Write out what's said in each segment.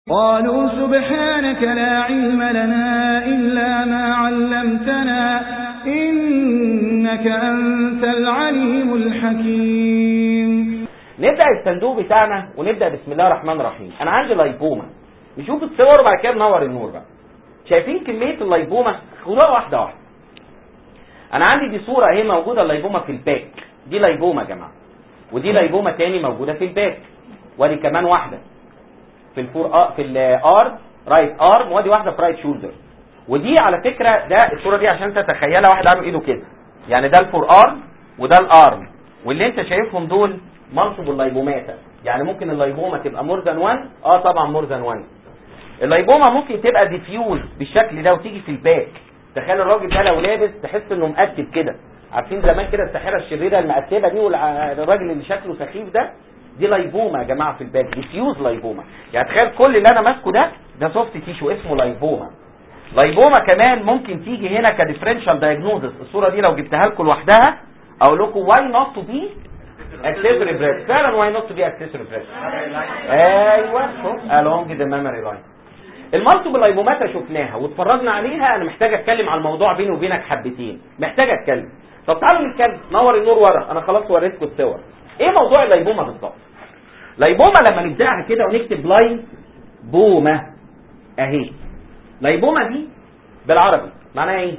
قالوا سبحانك لا علم لنا إلا ما علمتنا إنك أنت العليم الحكيم نبدأ الصندوق بتاعنا ونبدأ بسم الله الرحمن الرحيم أنا عندي لايبوما نشوف الصور وبعد كده ننور النور بقى شايفين كمية اللايبوما خدوها واحدة واحدة أنا عندي دي صورة اهي موجودة اللايبوما في الباك دي لايبوما يا جماعة ودي لايبوما تاني موجودة في الباك ودي كمان واحدة في الفور آه في الارم رايت ارم ودي واحده في رايت شولدر ودي على فكره ده الصوره دي عشان تتخيلها واحد عامل ايده كده يعني ده الفور ارم وده الارم واللي انت شايفهم دول منصب اللايبوماتا يعني ممكن اللايبوما تبقى مور ذان 1 اه طبعا مور ذان 1 اللايبوما ممكن تبقى ديفيوز بالشكل ده وتيجي في الباك تخيل الراجل ده لو لابس تحس انه مقتب كده عارفين زمان كده الساحره الشريره المقتبه دي والراجل اللي شكله سخيف ده دي لايبوما يا جماعه في الباك ديفيوز لايبوما يعني تخيل كل اللي انا ماسكه ده ده سوفت تيشو اسمه لايبوما لايبوما كمان ممكن تيجي هنا كديفرنشال دايجنوزس الصوره دي لو جبتها لكم لوحدها اقول لكم واي نوت تو بي اكسسوري بريست فعلا واي نوت تو بي اكسسوري بريست ايوه شوف along ذا ميموري لاين المالتيبل لايبوماتا شفناها واتفرجنا عليها انا محتاج اتكلم على الموضوع بيني وبينك حبتين محتاج اتكلم طب تعالوا نتكلم نور النور ورا انا خلاص وريتكم الصور ايه موضوع اللايبوما بالظبط لايبوما لما نبداها كده ونكتب لاي بوما اهي لايبوما دي بالعربي معناها ايه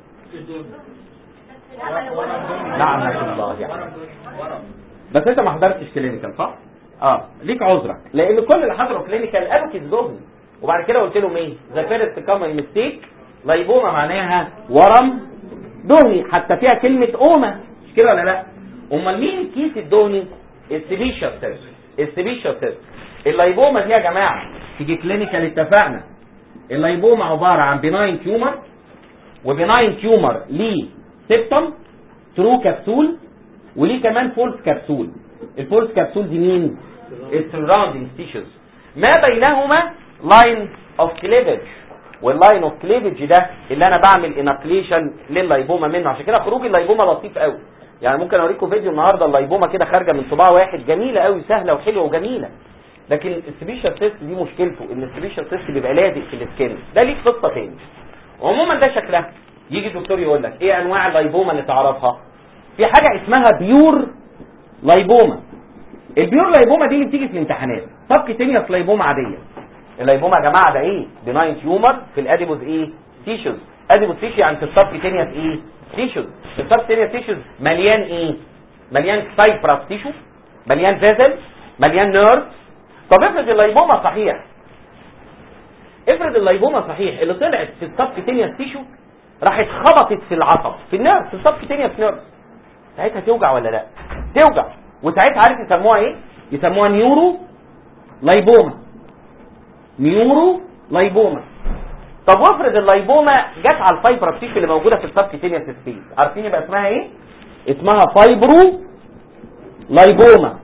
لعنة الله يعني بس انت ما حضرتش كلينيكال صح اه ليك عذرك لان كل اللي حضروا كلينيكال قالوا كذبهم وبعد كده قلت لهم ايه ذا فيرست كومن ميستيك لايبوما معناها ورم دهني حتى فيها كلمه اوما مش كده ولا لا امال مين الكيس الدهني السبيشال سيل السبيشال سيل اللايبوما دي يا جماعه تيجي كلينيكال اتفقنا اللايبوما عباره عن بناين تيومر وبناين تيومر ليه سيبتم ثرو كبسول وليه كمان فولس كبسول الفولس كبسول دي مين السراوندينج تيشوز ما بينهما لاين اوف كليفج واللاين اوف كليفج ده اللي انا بعمل انابليشن لللايبوما منه عشان كده خروج اللايبوما لطيف قوي يعني ممكن اوريكم فيديو النهارده اللايبوما كده خارجه من صباع واحد جميله قوي سهله وحلوه وجميله لكن السبيشال تيست دي مشكلته ان السبيشال تيست بيبقى لازق في السكين ده ليه قصه تاني عموما ده شكلها يجي الدكتور يقول لك ايه انواع اللايبوما اللي تعرفها في حاجه اسمها بيور لايبوما البيور لايبوما دي اللي بتيجي في الامتحانات سبكتينيوس لايبوما عاديه اللايبوما يا جماعه ده ايه بناين تيومر في الاديبوز ايه تيشوز اديبوز تيشي عند السبكتينيوس ايه تيشوز السبكتينيوس تيشوز مليان ايه مليان سايبراس تيشو مليان فيزل مليان نيرف طب افرض اللايبوما صحيح افرض اللايبوما صحيح اللي طلعت في السبكتينيوس تيشو راحت خبطت في العصب في النيرف في السبكتينيوس نيرف ساعتها توجع ولا لا توجع وساعتها عارف يسموها ايه يسموها نيورو لايبوما نيورو لايبوما طب وافرض اللايبوما جت على الفايبر تيشو اللي موجوده في السبكتينيوس سبيس عارفين يبقى اسمها ايه اسمها فايبرو لايبوما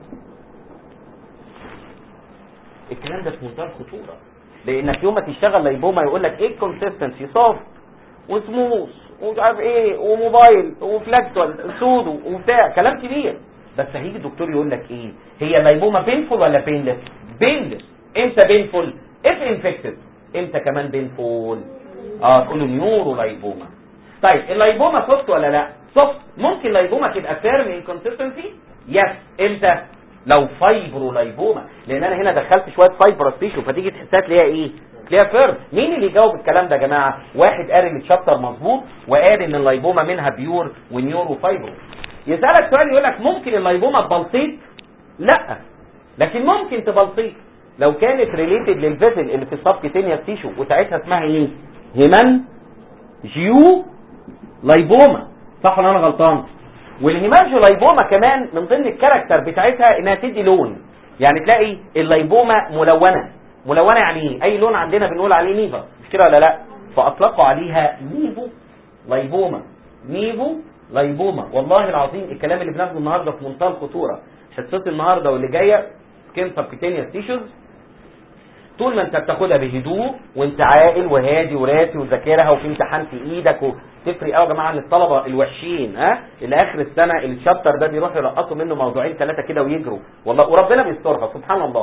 الكلام ده في منتهى الخطوره لانك يوم ما تشتغل لايبوما يقول لك ايه الكونسيستنسي سوفت وسموث ومش عارف ايه وموبايل وفلكتوال سودو وبتاع كلام كبير بس هيجي الدكتور يقول لك ايه هي لايبوما بينفول ولا بينلس بينلس امتى بينفول اف انفكتد امتى كمان بينفول اه تقول له نيورو لايبوما طيب اللايبوما سوفت ولا لا سوفت ممكن لايبوما تبقى فيرم انكونسستنسي يس امتى لو فايبرو لايبوما لان انا هنا دخلت شويه فايبرس تيشو فتيجي تحسها تلاقيها ايه تلاقيها فيرم مين اللي يجاوب الكلام ده يا جماعه واحد قال ان الشابتر مظبوط وقال ان اللايبوما منها بيور ونيورو فايبرو يسالك سؤال يقول لك ممكن اللايبوما تبلطيط لا لكن ممكن تبلطيط لو كانت ريليتد للفيزل اللي في السبكتينيوس تيشو وساعتها اسمها ايه هيمان جيو لايبوما صح ولا انا غلطان والهيمانجيو لايبوما كمان من ضمن الكاركتر بتاعتها انها تدي لون يعني تلاقي اللايبوما ملونه ملونه يعني ايه اي لون عندنا بنقول عليه نيفا مش كده ولا لا فاطلقوا عليها نيفو لايبوما نيفو لايبوما والله العظيم الكلام اللي بناخده النهارده في منتهى الخطوره حصتي النهارده واللي جايه سكين سبكتينيوس تيشوز طول ما انت بتاخدها بهدوء وانت عاقل وهادي وراسي وذاكرها وفي امتحان في ايدك وتفرق قوي يا جماعه عن الطلبه الوحشين ها اللي اخر السنه الشابتر ده بيروحوا يرقصوا منه موضوعين ثلاثه كده ويجروا والله وربنا بيسترها سبحان الله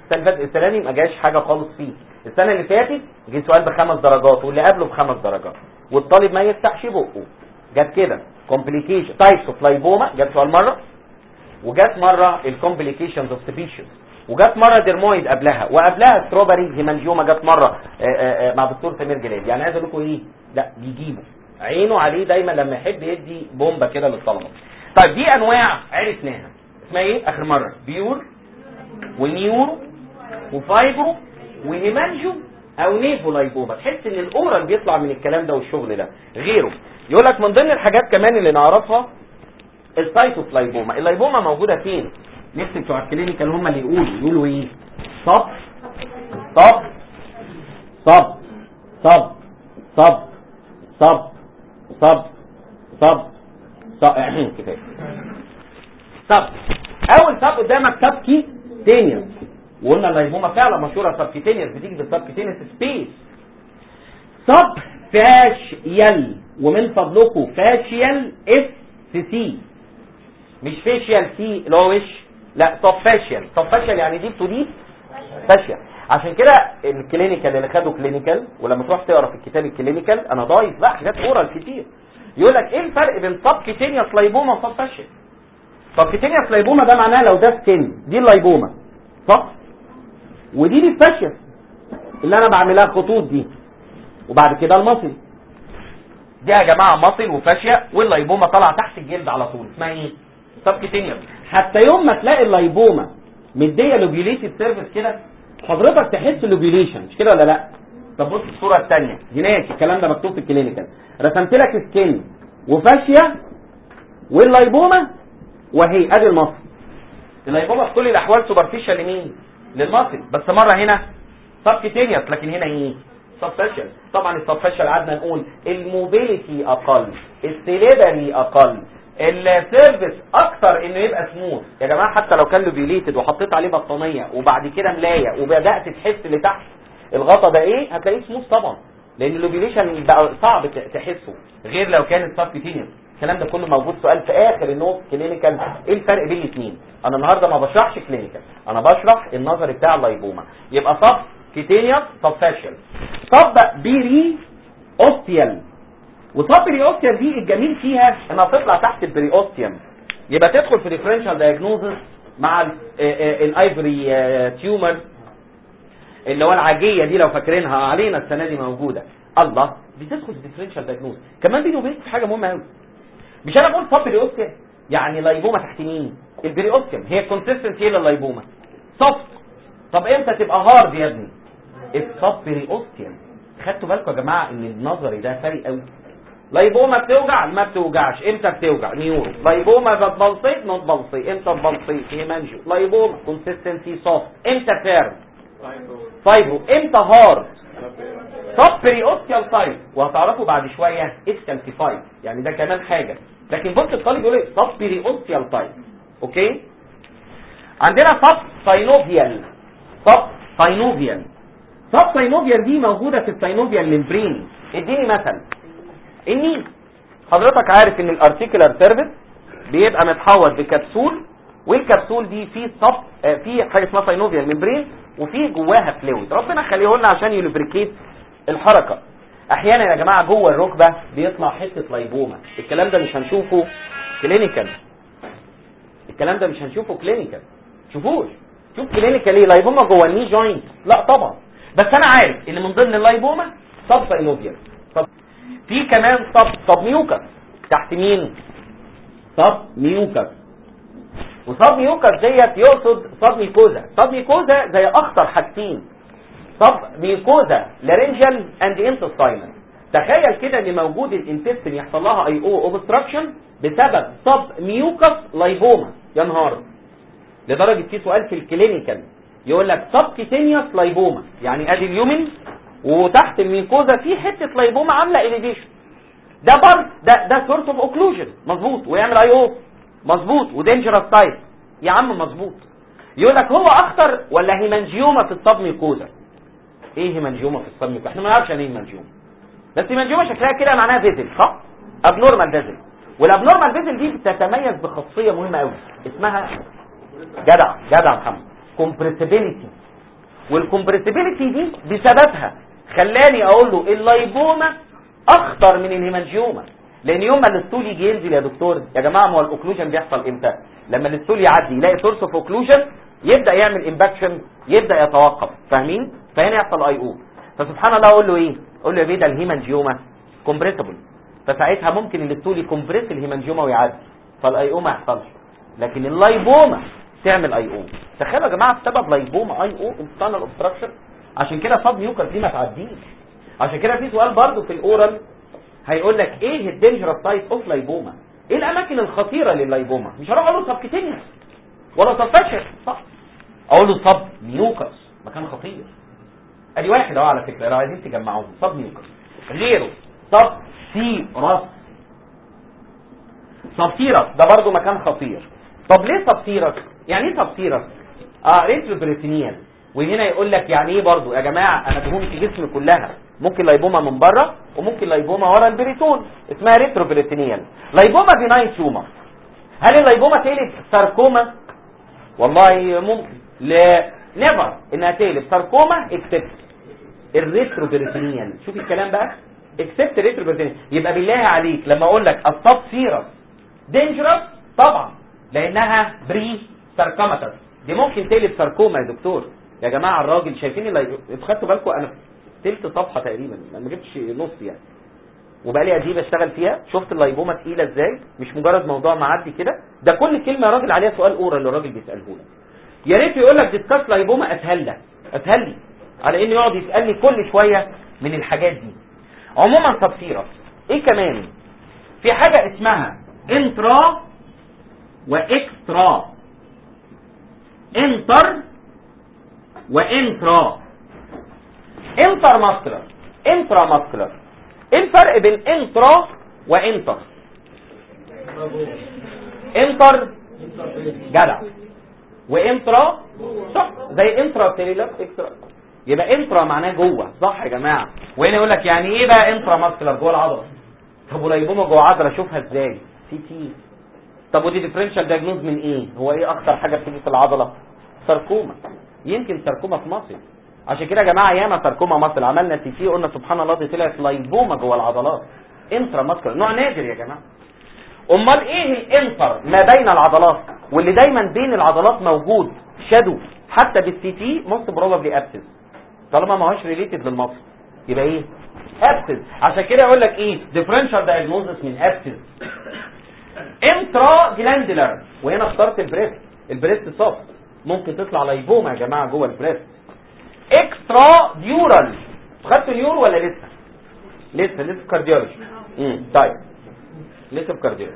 السنه اللي فاتت السنه دي ما جاش حاجه خالص فيه السنه اللي فاتت جه سؤال بخمس درجات واللي قبله بخمس درجات والطالب ما يفتحش بقه جت كده كومبليكيشن تايبس اوف لايبوما جت سؤال مره وجت مره الكومبليكيشنز اوف سبيشيز وجت مره ديرمويد قبلها وقبلها ستروبري هيمانجيوما جت مره آآ آآ مع دكتور سمير جلال يعني عايز اقول لكم ايه لا بيجيبوا عينه عليه دايما لما يحب يدي بومبه كده للطلبه طيب دي انواع عرفناها اسمها ايه اخر مره بيور ونيورو وفايبرو وهيمانجو او نيفو لايبوما تحس ان الاورال بيطلع من الكلام ده والشغل ده غيره يقول لك من ضمن الحاجات كمان اللي نعرفها السايتوفلايبوما اللايبوما موجوده فين نفس بتوع الكلينيكال هم اللي يقولوا يقولوا ايه صب صب صب صب صب صب صب صب صب احنا كده صب اول صب قدامك سبكي تينيوس وقلنا اللايبوما فعلا مشهوره سبكيتينيوس بتيجي بالسبكيتينيوس سبيس صب فاشيال ومن فضلكم فاشيال اس سي مش فيشيال سي اللي هو وش لا طب فاشيال طب فاشيال يعني دي بتضيف فاشيال عشان كده الكلينيكال اللي خدوا كلينيكال ولما تروح تقرا في الكتاب الكلينيكال انا ضايف بقى حاجات اورال كتير يقول لك ايه الفرق بين سب كيتينيوس لايبوما وسب فاشيال سب كيتينيوس لايبوما ده معناه لو ده سكن دي اللايبوما صح ودي دي الفاشيال اللي انا بعملها خطوط دي وبعد كده المصل دي يا جماعه مصل وفاشيه واللايبوما طالعه تحت الجلد على طول اسمها ايه سبكتينيوم حتى يوم ما تلاقي اللايبوما مديه لوبيوليتد سيرفيس كده حضرتك تحس اللوبيوليشن مش كده ولا لا طب بص الصوره الثانيه جناك الكلام ده مكتوب في الكلينيكال رسمت لك سكين وفاشيه واللايبوما وهي ادي المصل اللايبوما في كل الاحوال سوبرفيشال لمين للمصل بس مره هنا سبكتينيوس لكن هنا ايه سبفاشل طبعا السبفاشل قعدنا نقول الموبيليتي اقل السليبري اقل السيرفيس اكتر انه يبقى سموث يا جماعه حتى لو كان لوبيليتد وحطيت عليه بطانيه وبعد كده ملايه وبدات تحس اللي تحت الغطا ده ايه هتلاقيه سموث طبعا لان اللوبيليشن بقى صعب تحسه غير لو كانت سبكتينيوس الكلام ده كله موجود سؤال في اخر النوت كلينيكال ايه الفرق بين الاثنين انا النهارده ما بشرحش كلينيكال انا بشرح النظري بتاع اللايبوما يبقى صف كيتينيوس طب فاشل طب بيري اوستيال وطب بيري اوستيال دي الجميل فيها انها تطلع تحت البري اوستيوم يبقى تدخل في ديفرنشال دايجنوزس مع الايفري تيومر اللي هو العاجيه دي لو فاكرينها علينا السنه دي موجوده الله بتدخل في ديفرنشال دايجنوز كمان بيني وبينك في حاجه مهمه قوي مش انا بقول طب بري اوستيوم يعني لايبوما تحت مين البري اوستيوم هي الكونسيستنسي ايه لللايبوما سوفت طب امتى تبقى هارد يا ابني الصبري اوستيوم خدتوا بالكم يا جماعه ان النظري ده فارق قوي لايبوما بتوجع ما بتوجعش امتى بتوجع نيورو لايبوما بتبلصيت نوت بلصي امتى تبلصيت هيمانجو لايبوما كونسيستنسي سوفت امتى فيرم فايبرو امتى هارد صبري اوستيال تايب وهتعرفوا بعد شويه اسكالتيفايد يعني ده كمان حاجه لكن بص الطالب يقول ايه صبري اوستيال تايب اوكي عندنا صب ساينوفيال صب ساينوفيال صب ساينوفيال دي موجودة في الساينوفيال ممبرين اديني مثل اني حضرتك عارف ان الارتيكولار سيرفيس بيبقى متحوط بكبسول والكبسول دي فيه صب آه فيه حاجه اسمها ساينوفيال ممبرين وفيه جواها فلويد ربنا خليه لنا عشان يلوبريكيت الحركه احيانا يا جماعه جوه الركبه بيطلع حته لايبوما الكلام ده مش هنشوفه كلينيكال الكلام ده مش هنشوفه كلينيكال شوفوش شوف كلينيكال ايه لايبوما جوه الني جوينت لا طبعا بس انا عارف ان من ضمن اللايبوما سب ساينوفيال طب في كمان سب سب ميوكس تحت مين سب ميوكس وسب ميوكس ديت يقصد سب ميكوزا سب ميكوزا زي اخطر حاجتين سب ميكوزا لارنجال اند انتستاينال تخيل كده ان موجود الانتستين يحصل لها اي او اوبستراكشن بسبب سب ميوكس لايبوما يا نهار لدرجه في سؤال في الكلينيكال يقول لك سبكيتينيوس لايبوما يعني ادي اليومن وتحت الميكوزا في حته لايبوما عامله اليفيشن ده بر ده ده سورس اوف اوكلوجن مظبوط ويعمل اي او مظبوط ودينجرس تايب يا عم مظبوط يقول لك هو اخطر ولا هيمانجيوما في الصب ميكوزا ايه هيمانجيوما في الصب ميكوزا احنا ما نعرفش يعني ايه هيمانجيوما بس هيمانجيوما شكلها كده معناها فيزل صح ابنورمال فيزل والابنورمال فيزل دي بتتميز بخاصيه مهمه قوي اسمها جدع جدع محمد كومبريسيبيليتي والكمبريسيبيليتي دي بسببها خلاني اقول له اللايبوما اخطر من الهيمانجيوما لان يوم ما الستول يجي ينزل يا دكتور يا جماعه ما هو الاوكلوجن بيحصل امتى لما الستول يعدي يلاقي سورس اوف اوكلوجن يبدا يعمل امباكشن يبدا يتوقف فاهمين فهنا يحصل اي او فسبحان الله اقول له ايه اقول له يا بيه ده الهيمانجيوما كومبريسبل فساعتها ممكن الستول يكمبريس الهيمانجيوما ويعدي فالاي او ما يحصلش لكن اللايبوما تعمل اي او تخيلوا يا جماعه بسبب لايبوما اي او انترنال اوبستراكشن عشان كده صاب نيوكر دي ما تعديش عشان كده في سؤال برضو في الاورال هيقول لك ايه الدينجرس سايت اوف لايبوما ايه الاماكن الخطيره لللايبوما مش هروح اقول له سبكتينيوس ولا سبفاشر صح اقول له صب نيوكس مكان خطير ادي واحد اهو على فكره لو عايزين تجمعوهم صب نيوكس غيره صب سيرس صب سيرس ده برضو مكان خطير طب ليه صب سيرس يعني ايه صب سيرس اه ريتروبريتينيال وهنا يقول لك يعني ايه برضو يا جماعه انا دهون في جسمي كلها ممكن لايبوما من بره وممكن لايبوما ورا البريتون اسمها ريتروبريتينيال لايبوما بناين تومر هل اللايبوما تقلب ساركوما والله ممكن لا نيفر انها تقلب ساركوما اكسبت الريتروبريتينيال شوف الكلام بقى اكسبت ريتروبريتينيال يبقى بالله عليك لما اقول لك الصب سيرس دينجرس طبعا لانها بري ساركوماتس دي ممكن تقلب ساركوما يا دكتور يا جماعه الراجل شايفين اللي خدتوا بالكم انا تلت صفحه تقريبا انا ما جبتش نص يعني وبقى لي قد بشتغل فيها شفت اللايبوما تقيله ازاي مش مجرد موضوع معدي كده ده كل كلمه يا راجل عليها سؤال اورال اللي الراجل بيساله لك يا ريت يقول لك ديسكاس لايبوما اسهل لك اسهل لي على انه يقعد يسالني كل شويه من الحاجات دي عموما تفسيرا ايه كمان في حاجه اسمها انترا واكسترا انتر وانترا انتر ماسكولار انترا ماسكولار ايه الفرق بين انترا وانتر انتر جدع وانترا صح زي انترا سيلولار اكسترا يبقى انترا معناه جوه صح يا جماعه وهنا يقول لك يعني ايه بقى انترا ماسكولار جوه العضله طب ولايبوما جوه العضله اشوفها ازاي سي تي طب ودي ديفرنشال دايجنوز من ايه هو ايه اكتر حاجه بتيجي في العضله ساركوما يمكن ساركوما في مصر عشان كده يا جماعه ياما ساركوما مصر عملنا سي تي قلنا سبحان الله دي طلعت لايبوما جوه العضلات انترا ماسكولار نوع نادر يا جماعه امال ايه الانتر ما بين العضلات واللي دايما بين العضلات موجود شادو حتى بالسي تي موست بروبابلي ابسس طالما ما هوش ريليتد للمصل يبقى ايه ابسس عشان كده يقول لك ايه ديفرنشال دايجنوزس من ابسس انترا جلاندولار وهنا اخترت البريست البريست سوفت ممكن تطلع لايبوما يا جماعه جوه البريست اكسترا ديورال خدتوا اليور ولا لسه لسه لسه كارديولوجي امم طيب لسه في كارديولوجي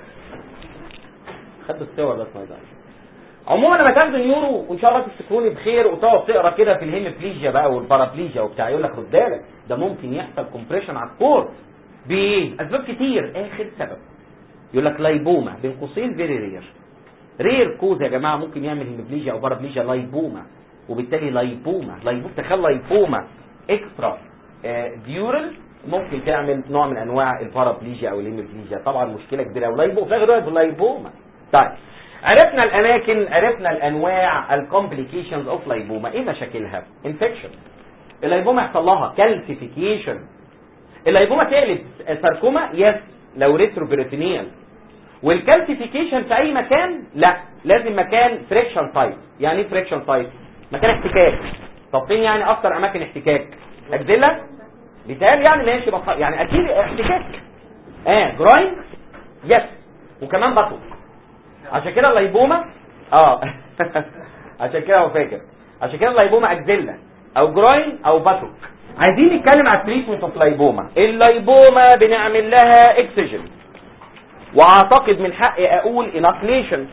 خدوا الصور بس ما يزعلش عموما لما تاخدوا نيورو وان شاء الله تفتكروني بخير وتقعد تقرا كده في الهيموبليجيا بقى والبارابليجيا وبتاع يقول لك خد بالك ده ممكن يحصل كومبريشن على الكور بايه؟ اسباب كتير اخر سبب يقول لك لايبوما بين قوسين فيري رير رير كوز يا جماعه ممكن يعمل هيموبليجيا او بارابليجيا لايبوما وبالتالي لايبوما لايبوما تخيل لايبوما اكسترا ديورال ممكن تعمل نوع من انواع البارابليجيا او الهيموبليجيا طبعا مشكله كبيره ولايبو في غير لايبوما طيب عرفنا الاماكن عرفنا الانواع الكومبليكيشنز اوف لايبوما ايه مشاكلها انفكشن اللايبوما يحصل لها كالسيفيكيشن اللايبوما تقلب ساركوما يس لو ريتروبريتينيال والكالسيفيكيشن في اي مكان لا لازم مكان فريكشن سايت يعني ايه فريكشن سايت مكان احتكاك طب فين يعني اكتر اماكن احتكاك اجزله بيتقال يعني ماشي بص... يعني اكيد احتكاك اه جراين يس وكمان بطل عشان كده اللايبوما اه عشان كده هو فاكر عشان كده اللايبوما اجزله او جراين او باتوك عايزين نتكلم على التريتمنت اوف لايبوما اللايبوما بنعمل لها اكسجين واعتقد من حقي اقول اناكليشن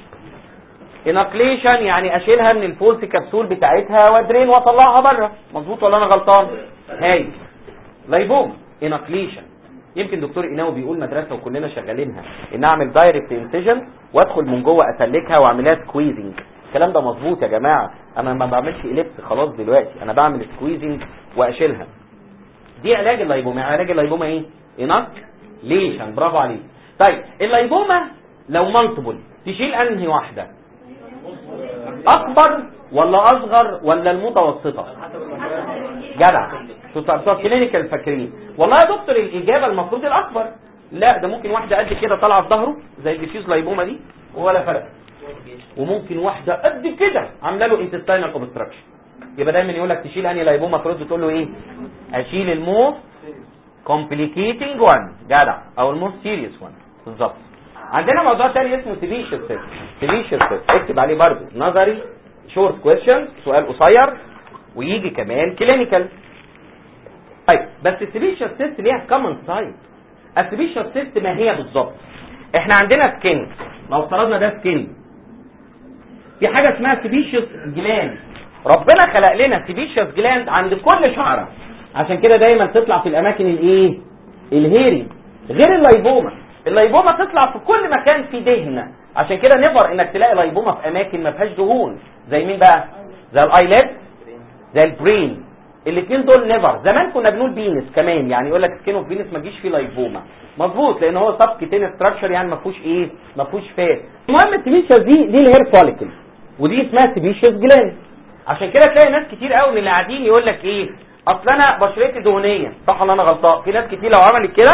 اناكليشن يعني اشيلها من الفولت كبسول بتاعتها وادرين واطلعها بره مظبوط ولا انا غلطان هاي لايبوما اناكليشن يمكن دكتور ايناوي بيقول مدرسه وكلنا شغالينها ان اعمل دايركت انسيجن وادخل من جوه اسلكها واعملها سكويزنج الكلام ده مظبوط يا جماعه انا ما بعملش اليبس خلاص دلوقتي انا بعمل سكويزنج واشيلها دي علاج اللايبوما علاج اللايبوما ايه اناكليشن برافو عليك طيب اللايبوما لو مالتيبل تشيل انهي واحده اكبر ولا اصغر ولا المتوسطه جدع شو بتوع كلينيكال فاكرين والله يا دكتور الاجابه المفروض الاكبر لا ده ممكن واحده قد كده طالعه في ظهره زي الديفيوز لايبوما دي ولا فرق وممكن واحده قد كده عامله له انتستينال اوبستراكشن يبقى دايما يقول لك تشيل انهي لايبوما ترد تقول له ايه اشيل الموست complicating one جدع او الموست سيريس one بالظبط عندنا موضوع تاني اسمه سيبيشس تيست سيبيشس تيست اكتب عليه برضه نظري شورت كويشن سؤال قصير ويجي كمان كلينيكال طيب بس السيبيشس تيست ليها كومن سايد السيبيشس تيست ما هي بالظبط احنا عندنا سكين لو افترضنا ده سكين في حاجه اسمها سيبيشس جلاند ربنا خلق لنا سيبيشس جلاند عند كل شعره عشان كده دايما تطلع في الاماكن الايه الهيري غير اللايبوما اللايبوما تطلع في كل مكان في دهنه عشان كده نفر انك تلاقي لايبوما في اماكن ما فيهاش دهون زي مين بقى زي الايلت زي البرين الاثنين دول نيفر زمان كنا بنقول بينس كمان يعني يقول لك سكين اوف بينس ما تجيش فيه لايبوما مظبوط لان هو سب كيتين ستراكشر يعني ما فيهوش ايه ما فيهوش فات المهم التبيشس دي دي الهير فوليكل ودي اسمها تبيشس جلاند عشان كده تلاقي ناس كتير قوي من اللي قاعدين يقول لك ايه اصل انا بشرتي دهنيه صح ولا انا غلطان في ناس كتير لو عملت كده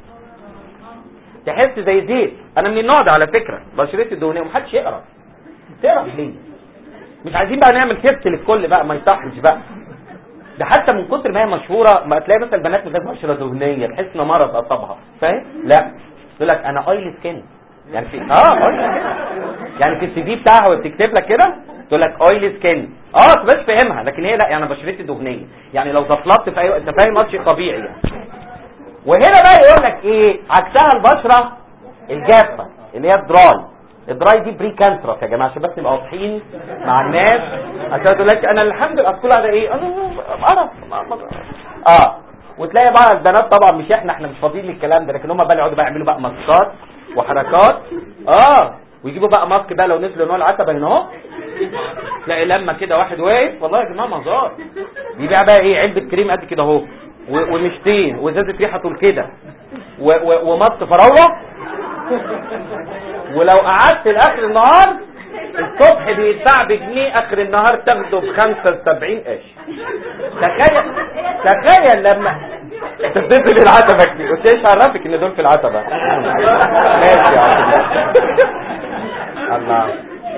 تحس زي زيت انا من النوع ده على فكره بشرتي دهنيه ومحدش يقرا تقرا ليه مش عايزين بقى نعمل تيست للكل بقى ما يصحش بقى ده حتى من كتر ما هي مشهوره ما تلاقي مثلا البنات بتاعت بشره دهنيه تحس ان مرض اصابها فاهم لا يقول لك انا اويلي سكين يعني في اه اويلي يعني في السي في بتاعها وبتكتب لك كده تقول لك اويلي سكين اه بس فاهمها لكن هي لا يعني بشرتي دهنيه يعني لو زفلطت في اي انت فاهم شيء طبيعي يعني وهنا بقى يقول لك ايه عكسها البشره الجافه اللي هي الدراي الدراي دي بري كانسرس يا جماعه عشان بس نبقى واضحين مع الناس عشان تقول لك انا الحمد لله كل هذا ايه انا قرف اه وتلاقي بقى البنات طبعا مش احنا احنا مش فاضيين للكلام ده لكن هم بقى يقعدوا بقى يعملوا بقى ماسكات وحركات اه ويجيبوا بقى ماسك بقى لو نزلوا نوع العتبه هنا اهو تلاقي لما كده واحد واقف والله يا جماعه مزار يبيع بقى ايه علبه كريم قد كده اهو ومشتين وازازه ريحه طول كده وماسك فراوله ولو قعدت لاخر النهار الصبح بيتباع بجنيه اخر النهار تاخده بخمسة سبعين قش تخيل تخيل لما تتصل العتبة كتير قلت ايش عرفك ان دول في العتبة ماشي يا عم الله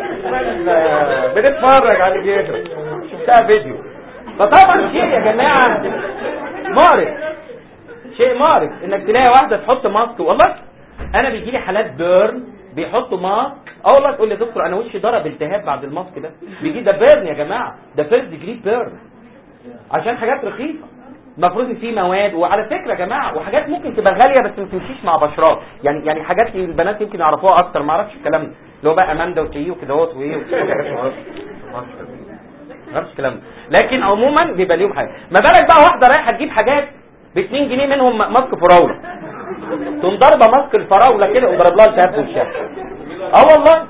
بنتفرج على اللي بيجري شفتها فيديو فطبعا شيء يا جماعة مقرف شيء مقرف انك تلاقي واحدة تحط ماسك والله انا بيجي لي حالات بيرن بيحطوا ماسك اه والله تقول لي دكتور انا وشي ضرب التهاب بعد الماسك ده بيجي ده بيرن يا جماعه ده فيرست ديجري بيرن عشان حاجات رخيصه المفروض ان في مواد وعلى فكره يا جماعه وحاجات ممكن تبقى غاليه بس ما تمشيش مع بشرات يعني يعني حاجات البنات يمكن يعرفوها اكتر ما اعرفش الكلام ده اللي هو بقى اماندا وتي وكده اهوت وايه ما اعرفش الكلام ده لكن عموما بيبقى ليهم حاجه ما بالك بقى واحده رايحه تجيب حاجات ب 2 جنيه منهم ماسك فراوله تقوم ضاربه ماسك الفراوله كده وضرب لها التهاب في وشها اه والله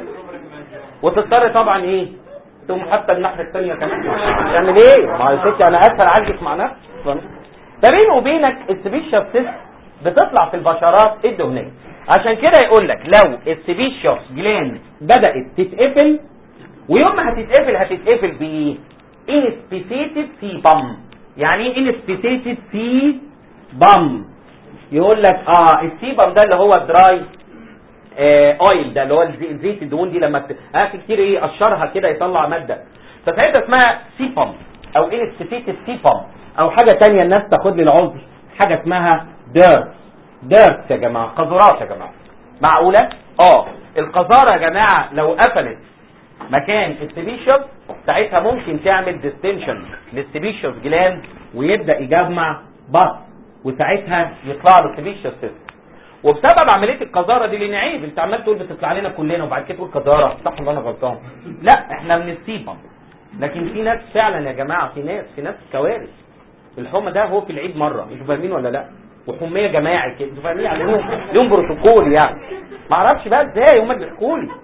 وتضطر طبعا ايه تقوم حتى الناحيه الثانيه كمان تعمل ايه ما يا ستي انا اسهل عالجك مع نفسي فبيني وبينك السبيشال سيست بتطلع في البشرات الدهنيه عشان كده يقول لك لو السبيشال جلاند بدات تتقفل ويوم ما هتتقفل هتتقفل بايه انسبيسيتد سي بام يعني ايه انسبيسيتد سي بام يقول لك اه السيبم ده اللي هو دراي آه اويل ده اللي هو زيت الدهون دي لما ت... آه في كتير ايه قشرها كده يطلع ماده فساعتها اسمها سيبم او انستيتيف سيبم او حاجه تانية الناس تاخد لي العذر حاجه اسمها ديرت ديرت يا جماعه قذرات يا جماعه معقوله اه القذاره يا جماعه لو قفلت مكان السبيشيوس ساعتها ممكن تعمل ديستنشن للسبيشيوس جلاند ويبدا يجمع بط وساعتها يطلع له سبيشيوس سيست وبسبب عمليه القذاره دي لان عيب انت عمال تقول بتطلع لنا كلنا وبعد كده تقول قذاره صح ولا انا غلطان لا احنا من السيبم لكن في ناس فعلا يا جماعه في ناس في ناس كوارث الحمى ده هو في العيد مره انتوا فاهمين ولا لا وحميه جماعي كده انتوا فاهمين يعني لهم لهم بروتوكول يعني ما اعرفش بقى ازاي هم بيحكوا لي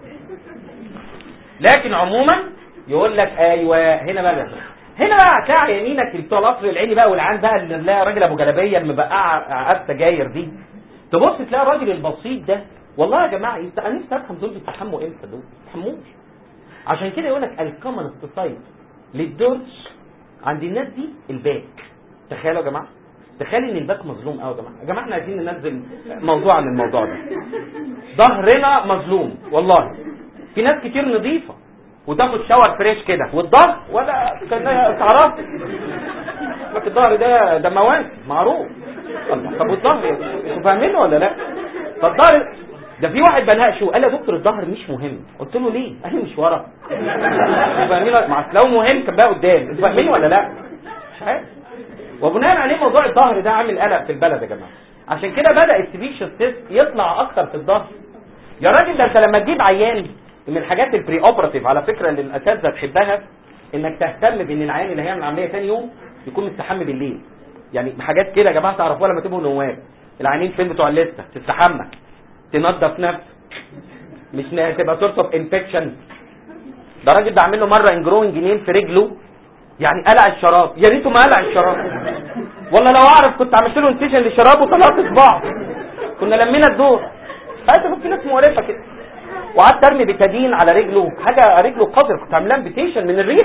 لكن عموما يقول لك ايوه هنا بقى هنا بقى هتلاقي يمينك بتوع القصر العيني بقى والعين بقى اللي نلاقي راجل ابو جلابيه المبقعه عقد سجاير دي تبص تلاقي الراجل البسيط ده والله يا جماعه انا نفسي افهم دول بيتحموا امتى دول ما بيتحموش عشان كده يقول لك الكومن سايت للدورس عند الناس دي الباك تخيلوا يا جماعه تخيل ان الباك مظلوم قوي يا جماعه يا جماعه احنا عايزين ننزل موضوع عن الموضوع ده ظهرنا مظلوم والله في ناس كتير نظيفه وتاخد شاور فريش كده والظهر ولا كانها تعرف لك الظهر ده ده مواسم معروف الله طب والظهر انتوا فاهمينه ولا لا فالظهر ده في واحد بناقشه قال يا دكتور الظهر مش مهم قلت له ليه قال لي مش ورا انتوا فاهمين مع لو مهم كان بقى قدام انتوا فاهمين ولا لا مش عارف وبناء عليه موضوع الظهر ده عامل قلق في البلد يا جماعه عشان كده بدا السبيشال تيست يطلع اكتر في الظهر يا راجل ده انت لما تجيب عيان من الحاجات البري اوبراتيف على فكره اللي الاساتذه تحبها انك تهتم بان العيان اللي هيعمل عمليه ثاني يوم يكون مستحمي بالليل يعني حاجات كده يا جماعه تعرفوها لما تبقوا نواب العيانين فين بتوع الليسته تستحمى تنظف نفسك مش نا- تبقى سورس اوف انفكشن ده راجل ده عامل له مره انجروين جنين في رجله يعني قلع الشراب يا ريته ما قلع الشراب والله لو اعرف كنت عملت له انتيشن للشراب وطلعت صباعه كنا لمينا الدور فانت في ناس مقرفه كده وقعدت ارمي بتادين على رجله حاجه رجله قذر كنت عاملاه امبيتيشن من الريح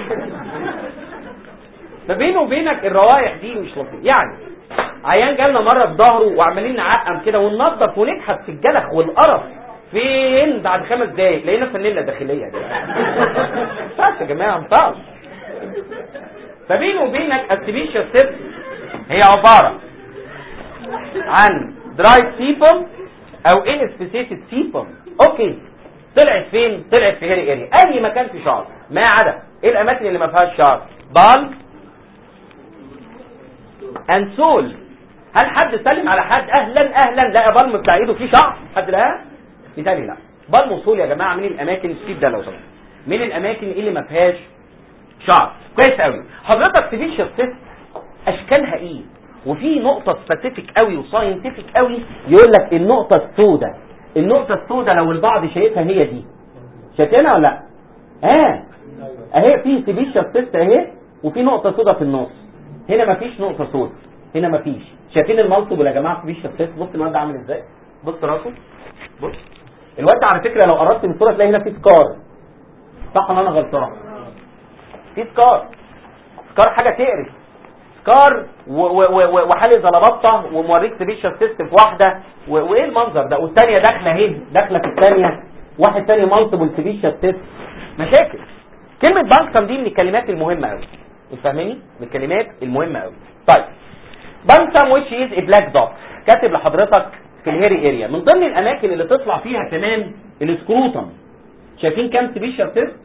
ما بينه وبينك الروائح دي مش لطيفه يعني عيان جالنا مره بظهره وعمالين نعقم كده وننظف ونكحت في الجلخ والقرف فين بعد خمس دقايق لقينا فانيلا داخليه يا جماعه ما ينفعش يا جماعه ما ينفعش فبينه وبينك السبيشال سيست هي عباره عن دراي سيبم او ان سبيسيفيك سيبم اوكي طلعت فين طلعت في هيري اريا اي مكان في شعر ما عدا ايه الاماكن اللي ما فيهاش شعر بال انسول هل حد سلم على حد اهلا اهلا لا بالم بتاع ايده فيه شعر حد لا مثالي لا بالم وصول يا جماعه من الاماكن السيب ده لو سمحت من الاماكن اللي ما فيهاش شعر كويس قوي حضرتك سبيشال تيست اشكالها ايه وفي نقطه سبيسيفيك قوي وساينتفك قوي يقول لك النقطه السوداء النقطه السوداء لو البعض شايفها هي دي شايفينها ولا لا اه اهي في سبيشال تيست اهي وفي نقطه سوداء في النص هنا مفيش نقطه سوداء هنا مفيش شايفين المالتيبل يا جماعه سبيشال تيست بص الواد ده عامل ازاي بص راسه بص الواد ده على فكره لو قربت من الصوره تلاقي هنا في سكار صح ولا انا غلطان في سكار سكار حاجه تقرف سكار و- و- و- وحالي زلبطه وموريك سبيشال تيست في واحده و- وايه المنظر ده والثانيه داخله اهي داخله في الثانيه واحد ثاني مالتيبل سبيشال تيست مشاكل كلمه بانكسم دي من الكلمات المهمه قوي فاهماني من الكلمات المهمه قوي طيب بانكسم ويتش از بلاك دوت كاتب لحضرتك في الهيري اريا من ضمن الاماكن اللي تطلع فيها كمان السكروتم شايفين كام سبيشال تيست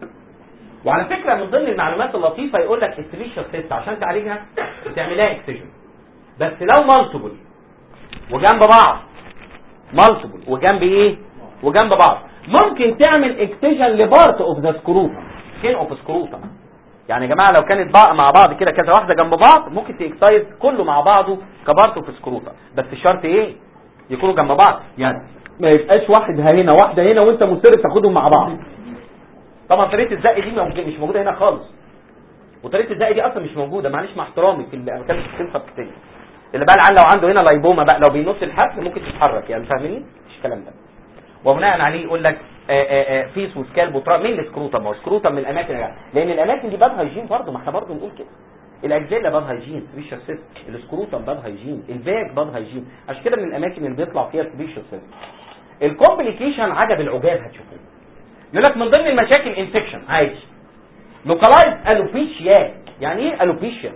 وعلى فكره من ضمن المعلومات اللطيفه يقول لك السبيشال تيست عشان تعالجها بتعملها اكسجن بس لو مالتيبل وجنب بعض مالتيبل وجنب ايه وجنب بعض ممكن تعمل اكسجن لبارت اوف ذا سكروتم سكين اوف سكروتم يعني يا جماعه لو كانت بقى مع بعض كده كذا واحده جنب بعض ممكن تكسايز كله مع بعضه كبارت اوف سكروتم بس الشرط ايه يكونوا جنب بعض يعني ما يبقاش واحد هنا واحده هنا وانت مصر تاخدهم مع بعض طبعا طريقه الزق دي موجودة- مش موجوده هنا خالص وطريقه الزق دي اصلا مش موجوده معلش مع احترامي في الاماكن السنسه التانية اللي بقى العيال لو عنده هنا لايبوما بقى لو بينص الحبل ممكن تتحرك يعني فاهمني مش الكلام ده وبناء عليه يقول لك آه، آه، آه، فيس وسكالب وترا مين السكروتم هو السكروتم من الاماكن يعني. لان الاماكن دي باب هايجين برضه ما احنا برضه نقول كده الاجزله باب هايجين سبيشال سيست السكروتم باب هايجين الباك باب هايجين عشان كده من الاماكن اللي بيطلع فيها سبيشال سيست الكومبليكيشن عجب العجاب هتشوفوه يقول لك من ضمن المشاكل انفكشن عادي لوكالايز الوبيشيا يعني ايه الوبيشيا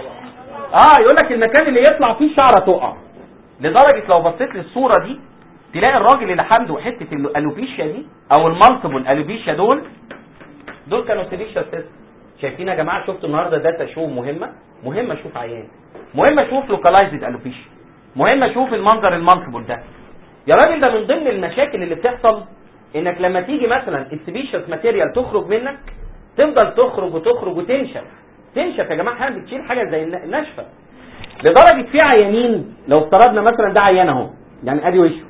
اه يقول لك المكان اللي يطلع فيه شعره تقع لدرجه لو بصيت للصوره دي تلاقي الراجل اللي عنده حته الالوبيشيا دي او المالتيبل الوبيشيا دول دول كانوا سيليشيا سيست شايفين يا جماعه شفتوا النهارده داتا شو مهمه مهم اشوف عيان مهم اشوف لوكالايزد الوبيشيا مهم اشوف المنظر المالتيبل ده يا راجل ده من ضمن المشاكل اللي بتحصل انك لما تيجي مثلا السبيشيس ماتيريال تخرج منك تفضل تخرج وتخرج وتنشف تنشف يا جماعه احيانا بتشيل حاجه زي الن- النشفه لدرجه في عيانين لو افترضنا مثلا ده عيان اهو يعني ادي وشه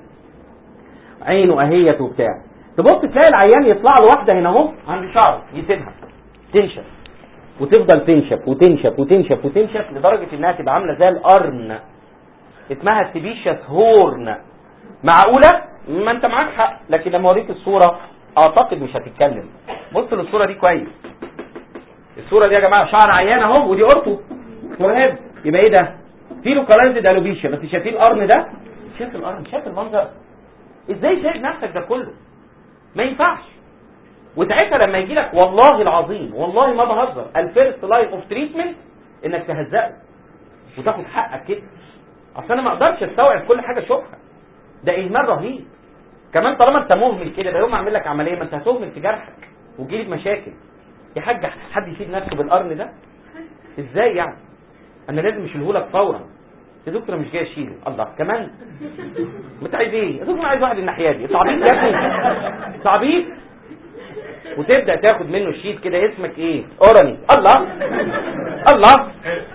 عينه اهيت وبتاع تبص تلاقي العيان يطلع له واحده هنا اهو عند شعره يسيبها تنشف وتفضل تنشف وتنشف وتنشف وتنشف لدرجه انها تبقى عامله زي القرن اسمها سبيشيس هورن معقوله ما انت معاك حق لكن لما اوريك الصوره اعتقد مش هتتكلم بص للصوره دي كويس الصوره دي يا جماعه شعر عيان اهو ودي اورتو فورهيد يبقى ايه ده في لوكالايزد الوبيشيا بس شايفين القرن ده شايف القرن شايف المنظر ازاي شايف نفسك ده كله ما ينفعش وساعتها لما يجي لك والله العظيم والله ما بهزر الفيرست لاين اوف تريتمنت انك تهزقه وتاخد حقك كده اصل انا ما اقدرش استوعب كل حاجه اشوفها ده اهمال رهيب كمان طالما انت مهمل كده ده يوم اعمل لك عمليه ما انت هتهمل في جرحك وتجيلي بمشاكل يا حاج حد يسيب نفسه بالقرن ده ازاي يعني انا لازم اشيلهولك فورا يا دكتور أنا مش جاي اشيله الله كمان انت عايز ايه يا دكتور أنا عايز واحد الناحيه دي تعبيط يا ابني تعبيط وتبدا تاخد منه الشيت كده اسمك ايه اوراني الله الله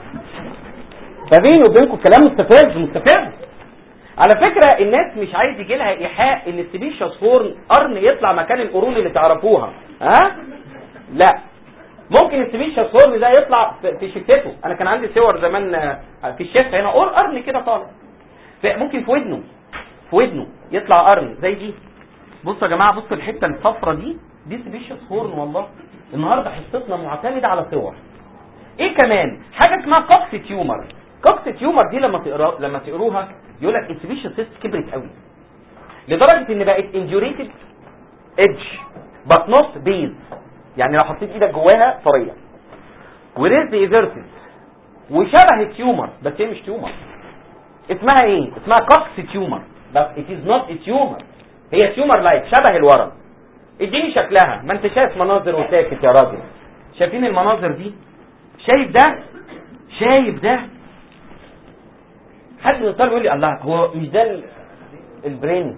فبيني وبينكم كلام مستفز مستفز على فكرة الناس مش عايز يجي لها ايحاء ان السبيشيوس هورن قرن يطلع مكان القرون اللي تعرفوها ها لا ممكن السبيشيوس هورن ده يطلع في في شفتته انا كان عندي صور زمان آه، في الشفه هنا قر- قرن كده طالع ف- ممكن في ودنه في ودنه يطلع قرن زي دي بصوا يا جماعه بصوا الحته الصفرة دي دي سبيشيوس هورن والله النهارده حصتنا معتمده على صور ايه كمان حاجه اسمها كوكس تيومر كوكس تيومر دي لما تقرا لما تقروها يقول لك السبيشال سيست كبرت قوي لدرجه ان بقت انجوريتد ايدج بات نوت بيز يعني لو حطيت ايدك جواها طريه وريزد ايفيرتد وشبه التيومر بس هي مش تيومر اسمها ايه اسمها كوكس تيومر بس ات از نوت تيومر هي تيومر لايك شبه الورم اديني شكلها ما انت شايف مناظر وساكت يا راجل شايفين المناظر دي شايف ده شايف ده حد من الطلبه يقول لي الله هو مش ده ال- البرين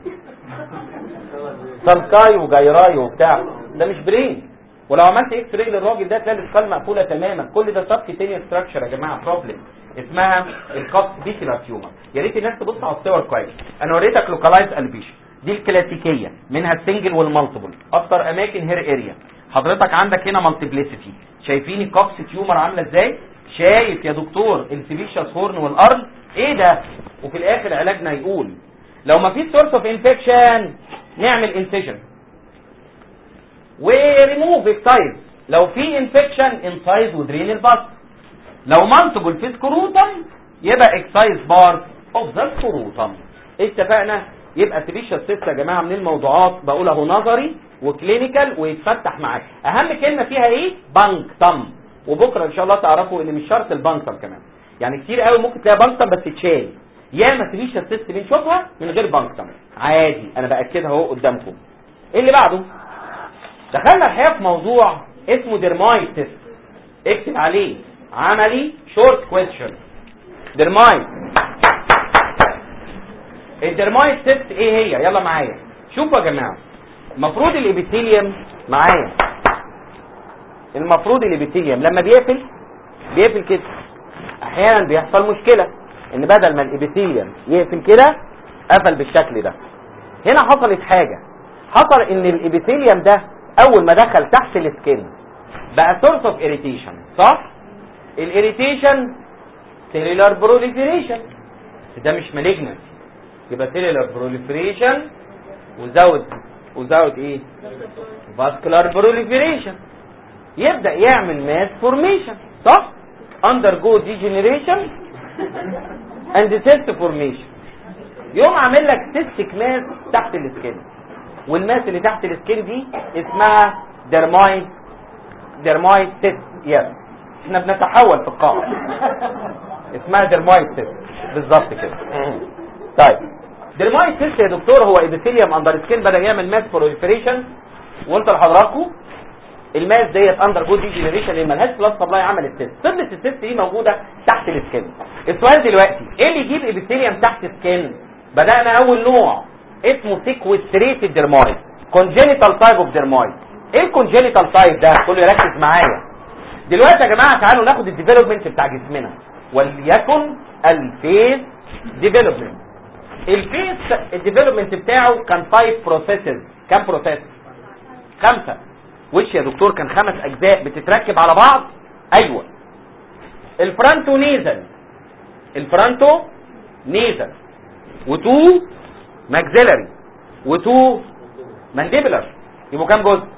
سانكاي وجايراي وبتاع ده مش برين ولو عملت اكس راي للراجل ده تلاقي السكال مقفوله تماما كل ده سب كيتينيا ستراكشر يا جماعه بروبلم اسمها الكوكس بيكيلار تيومر يا ريت الناس تبص على الصور كويس انا وريتك لوكالايز البيشن دي الكلاسيكيه منها السنجل والمالتيبل اكتر اماكن هير اريا حضرتك عندك هنا مالتيبليسيتي شايفين الكوكس تيومر عامله ازاي شايف يا دكتور السبيشيوس هورن والارض ايه ده وفي الاخر علاجنا يقول لو ما فيش سورس اوف انفكشن نعمل انسيجن وريموف اكسايز لو في انفكشن انسايز ودرين الباس لو مالتيبل في سكروتم يبقى اكسايز بارت اوف ذا سكروتم اتفقنا يبقى سبيشال سيست يا جماعه من الموضوعات بقول اهو نظري وكلينيكال ويتفتح معاك اهم كلمه فيها ايه بانكتم وبكره ان شاء الله تعرفوا ان مش شرط البانكتم كمان يعني كتير قوي ممكن تلاقي بانكتم بس تشال ياما سبيشال سيست بنشوفها من غير بانكتم عادي انا باكدها اهو قدامكم ايه اللي بعده دخلنا الحقيقه في موضوع اسمه ديرمايتس اكتب عليه عملي شورت كويستشن ديرمايت الديرمايت تيست ايه هي يلا معايا شوفوا يا جماعه المفروض الابيثيليوم معايا المفروض الابيثيليوم لما بيقفل بيقفل كده احيانا بيحصل مشكله ان بدل ما الابيثيليوم يقفل كده قفل بالشكل ده هنا حصلت حاجه حصل ان الابيثيليوم ده اول ما دخل تحت السكين بقى سورس اوف اريتيشن صح الاريتيشن سيلولار بروليفريشن ده مش مالجنس يبقى سيلولار بروليفريشن وزود وزود ايه فاسكولار بروليفريشن يبدا يعمل ماس فورميشن صح undergo degeneration and cyst formation يقوم عامل لك سيستيك ماس تحت السكين والماس اللي تحت السكين دي اسمها ديرمايت ديرمايت سيست يس احنا بنتحول في القاعة اسمها ديرمايت سيست بالظبط كده طيب ديرمايت سيست يا دكتور هو ابيثيليوم اندر سكين بدا يعمل ماس بروليفريشن وانت لحضراتكم الماس ديت اندر جود ديجنريشن اللي ملهاش بلس سبلاي عملت سيست فضلت السيست دي موجوده تحت السكين السؤال دلوقتي ايه اللي يجيب ابيثيليوم تحت سكين بدانا اول نوع اسمه سيكوستريتد ديرمايد كونجينيتال تايب اوف ديرمايد ايه الكونجينيتال تايب ده كله يركز معايا دلوقتي يا جماعه تعالوا ناخد الديفلوبمنت بتاع جسمنا وليكن الفيز ديفلوبمنت الفيز الديفلوبمنت بتاعه كان 5 بروسيسز كام بروسيس خمسه وش يا دكتور كان خمس اجزاء بتتركب على بعض ايوه الفرونتو نيزل الفرونتو نيزل وتو ماكسيلري وتو مانديبلر يبقوا كام جزء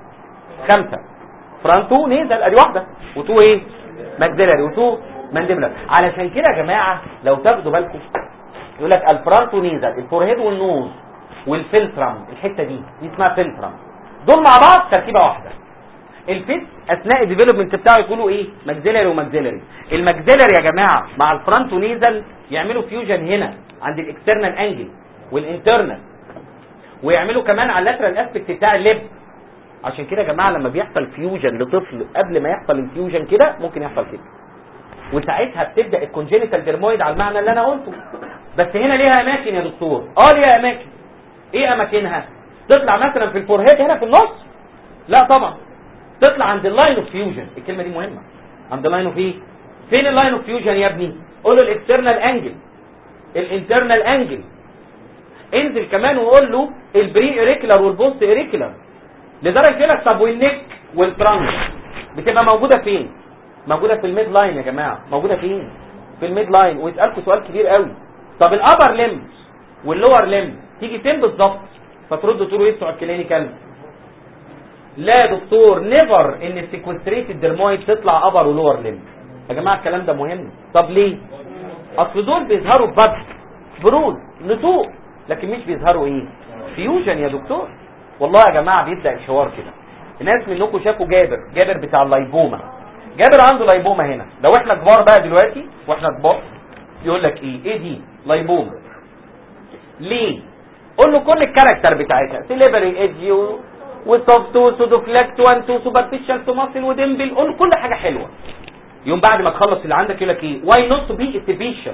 خمسه فرونتو نيزل ادي واحده وتو ايه ماكسيلاري وتو مانديبلر علشان كده يا جماعه لو تاخدوا بالكم يقول لك الفرونتو نيزل الفورهيد والنوز والفلترم الحته دي دي اسمها فلترم دول مع بعض تركيبه واحده الفيس اثناء الديفلوبمنت بتاعه يقولوا ايه ماكسيلاري وماكسيلاري الماكسيلاري يا جماعه مع الفرونتو نيزل يعملوا فيوجن هنا عند الاكسترنال انجل والانترنال ويعملوا كمان على اللاترال اسبكت بتاع اللب عشان كده يا جماعه لما بيحصل فيوجن لطفل قبل ما يحصل الفيوجن كده ممكن يحصل كده وساعتها بتبدا الكونجينيتال ديرمويد على المعنى اللي انا قلته بس هنا ليها اماكن يا دكتور اه ليها اماكن ايه اماكنها تطلع مثلا في الفورهيد هنا في النص لا طبعا تطلع عند اللاين اوف فيوجن الكلمه دي مهمه عند اللاين اوف ايه فين اللاين اوف فيوجن يا ابني قول له الاكسترنال انجل الانترنال انجل انزل كمان وقول له البري اريكولار والبوست اريكولار لدرجه يقول لك طب والنك والترانك بتبقى موجوده فين موجوده في الميد لاين يا جماعه موجوده فين في الميد لاين ويسالكم سؤال كبير قوي طب الابر ليم واللور ليم تيجي فين بالظبط فتردوا تقولوا ايه بتوع الكلينيكال لا يا دكتور نيفر ان السيكوستريتد ديرمويد تطلع ابر ولور ليم يا جماعه الكلام ده مهم طب ليه اصل دول بيظهروا ببدء برود نتوء لكن مش بيظهروا ايه فيوجن يا دكتور والله يا جماعه بيبدا الحوار كده الناس منكم شافوا جابر جابر بتاع اللايبوما جابر عنده لايبوما هنا لو احنا كبار بقى دلوقتي واحنا كبار يقول لك ايه ايه دي لايبوما ليه قول له كل الكاركتر بتاعتها سيليبري ايدج وسوفت وسودوفلكت وان تو سوبرفيشال تو ماسل وديمبل قول له كل حاجه حلوه يوم بعد ما تخلص اللي عندك يقول لك ايه واي نوت تو بي استبيشس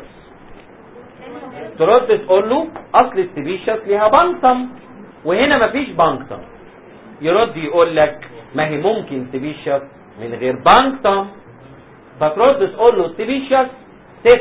ترد تقول له اصل استبيشس ليها بانكتم وهنا مفيش بانكتم يرد يقول لك ما هي ممكن استبيشس من غير بانكتم فترد تقول له استبيشس ست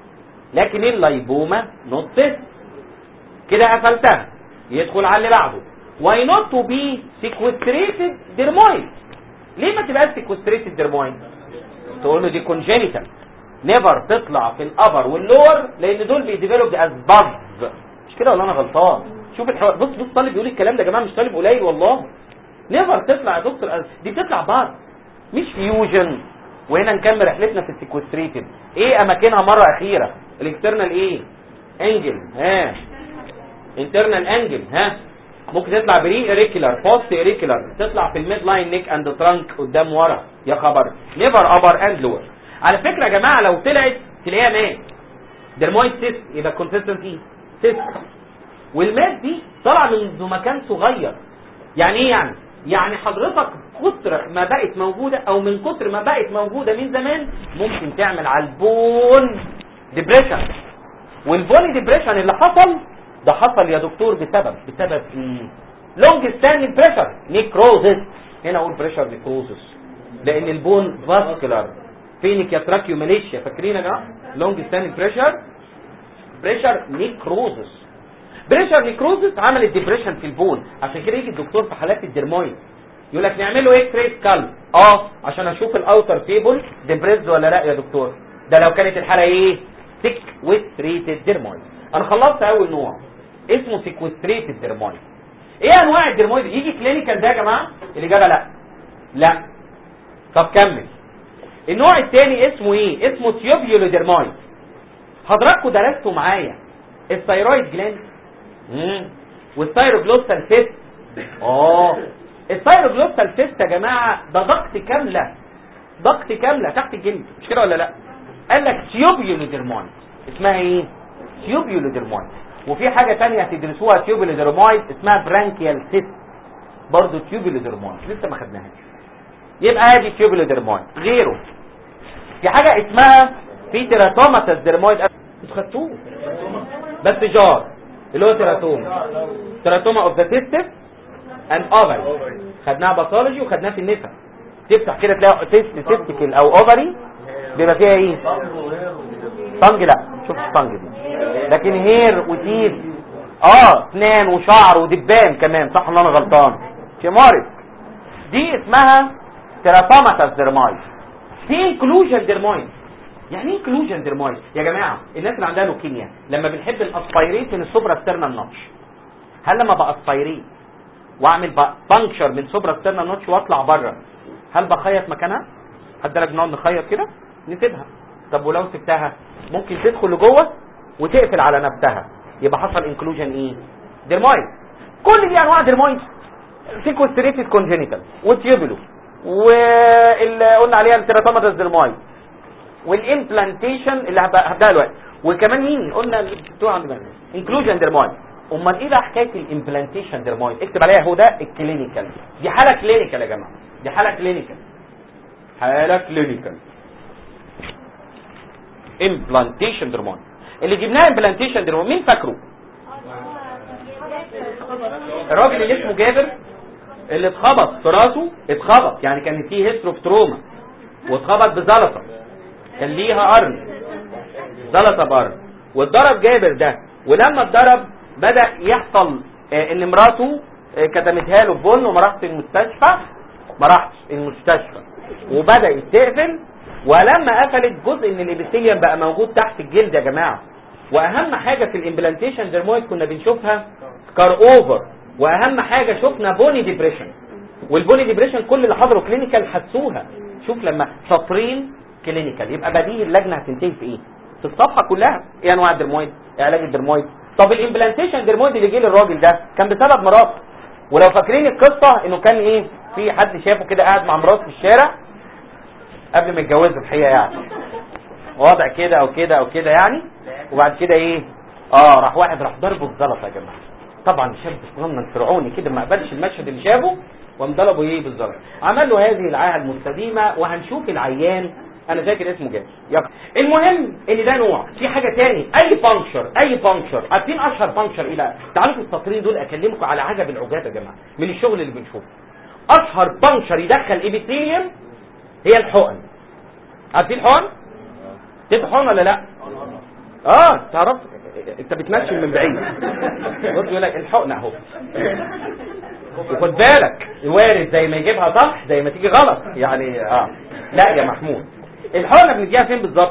لكن اللايبوما نوت ست كده قفلتها يدخل على اللي بعده واي نوت تو بي سيكوستريتد ديرمويد ليه ما تبقاش سيكوستريتد ديرمويد تقول له دي كونجينيتال نيفر تطلع في الابر واللور لان دول بيديفلوب از باجز مش كده ولا انا غلطان شوف الحوار بص بص طالب بيقول الكلام ده يا جماعه مش طالب قليل والله نيفر تطلع يا دكتور as- دي بتطلع باج مش فيوجن وهنا نكمل رحلتنا في السيكوستريتد ايه اماكنها مره اخيره الاكسترنال ايه انجل ها انترنال انجل ها ممكن تطلع بري اريكولار بوست اريكولار تطلع في الميد لاين نيك اند ترانك قدام ورا يا خبر نيفر ابر اند لور على فكره يا جماعه لو طلعت تلاقيها مات درمويد سيست يبقى كونسيستنسي سيست والمات دي طالعه من مكان صغير يعني ايه يعني يعني حضرتك كتر ما بقت موجوده او من كتر ما بقت موجوده من زمان ممكن تعمل على البون ديبريشن والبوني ديبريشن اللي حصل ده حصل يا دكتور بسبب بسبب ايه لونج ستاندنج بريشر نيكروزس هنا اقول بريشر نيكروزس لان البون فاسكولار فينك يا تراكيو ماليشيا فاكرين يا جماعه لونج ستاندنج بريشر بريشر نيكروزس بريشر نيكروزس عملت ديبريشن في البون عشان كده يجي الدكتور في حالات الدرمويد يقول لك نعمل له اكس راي سكال اه عشان اشوف الاوتر تيبل ديبريز ولا لا يا دكتور ده لو كانت الحاله ايه سيك وستريتد ديرمويد انا خلصت اول نوع اسمه سيكوستريتد ديرمويد ايه انواع الديرمويد يجي كلينيكال ده يا جماعه الاجابه لا لا طب كمل النوع الثاني اسمه ايه اسمه تيوبيولو ديرمويد حضراتكم درستوا معايا الثايرويد جلاند امم والثايروجلوستال سيست اه الثايروجلوستال سيست يا جماعه ده ضغط كامله ضغط كامله تحت الجلد مش كده ولا لا قال لك تيوبيولو ديرمويد اسمها ايه تيوبيولو ديرمويد وفي حاجه تانية هتدرسوها تيوبيولو ديرمويد اسمها برانكيال سيست برضه تيوبيولو ديرمويد لسه ما خدناهاش يبقى ادي تيوبيولو ديرمويد غيره في حاجه اسمها في تيراتوماتس ديرمويد انتوا خدتوه بس جار اللي هو تيراتوما تيراتوما اوف ذا سيستم اند اوفري خدناها باثولوجي وخدناها في النساء تفتح كده تلاقي تيست سيستيكل او اوفري بيبقى فيها ايه طنج لا شوف طنج دي لكن هير وتيف اه اسنان وشعر ودبان كمان صح ولا انا غلطان شمارك دي اسمها تيراتوماتس ديرمايد في انكلوجن ديرمايد يعني ايه انكلوجن ديرمايد يا جماعه الناس اللي عندها لوكيميا لما بنحب الاسبيريت من السوبرا ستيرنال نوتش هل لما باسبيريت واعمل بانكشر من سوبرا ستيرنا نوتش واطلع بره هل بخيط مكانها حد بالك بنقعد نخيط كده نسيبها طب ولو سبتها ممكن تدخل لجوه وتقفل على نفسها يبقى حصل انكلوجن ايه ديرمايد كل دي انواع ديرمايد سيكوستريتد كونجينيتال وتيوبولو واللي قلنا عليها التيراتوماتس ديرمايد والامبلانتيشن اللي هبقى هبدأ دلوقتي وكمان مين قلنا بتوع عند انكلوجن ديرمايد امال ايه بقى حكايه الامبلانتيشن ديرمايد اكتب عليها هو ده الكلينيكال دي حاله كلينيكال يا جماعه دي حاله كلينيكال حاله كلينيكال امبلانتيشن ديرمايد اللي جبناه امبلانتيشن ديرمايد مين فاكره الراجل اللي اسمه جابر اللي اتخبط في راسه اتخبط يعني كان فيه هيسترو في تروما واتخبط بزلطه كان ليها قرن زلطه بقرن واتضرب جابر ده ولما اتضرب بدا يحصل آه، ان مراته آه، كتمتها له ببن وما راحش المستشفى ما راحش المستشفى وبدات تقفل ولما قفلت جزء من الابيثيليوم بقى موجود تحت الجلد يا جماعه واهم حاجه في الامبلانتيشن ديرمويد كنا بنشوفها سكار اوفر واهم حاجه شفنا بوني ديبريشن والبوني ديبريشن كل اللي حضروا كلينيكال حسوها شوف لما سطرين كلينيكال يبقى بديهي اللجنه هتنتهي في ايه في الصفحه كلها ايه انواع الدرمويد ايه علاج الدرمويد طب الامبلانتيشن ديرمويد اللي جه للراجل ده كان بسبب مراته ولو فاكرين القصه انه كان ايه في حد شافه كده قاعد مع مراته في الشارع قبل ما يتجوزوا الحقيقه يعني وضع كده او كده او كده يعني وبعد كده ايه اه راح واحد راح ضربه بزلطه يا جماعه طبعا شاب صغنن فرعوني كده ما قبلش المشهد اللي شافه وقام ضربه ايه بالزلط عمل له هذه العاهه المستديمه وهنشوف العيان انا فاكر اسمه جابر يلا. المهم ان ده نوع في حاجه تاني اي بانكشر اي بانكشر عارفين اشهر بانكشر ايه بقى تعالوا في السطرين دول اكلمكم على عجب العجاب يا جماعه من الشغل اللي بنشوفه اشهر بانكشر يدخل ابيثيليوم هي الحقن عارفين الحقن تدي حقن ولا لا اه تعرف انت بتمشي من بعيد بص يقول لك الحقن اهو وخد بالك وارد زي ما يجيبها صح زي ما تيجي غلط يعني اه لا يا محمود الحقنه بنديها فين بالظبط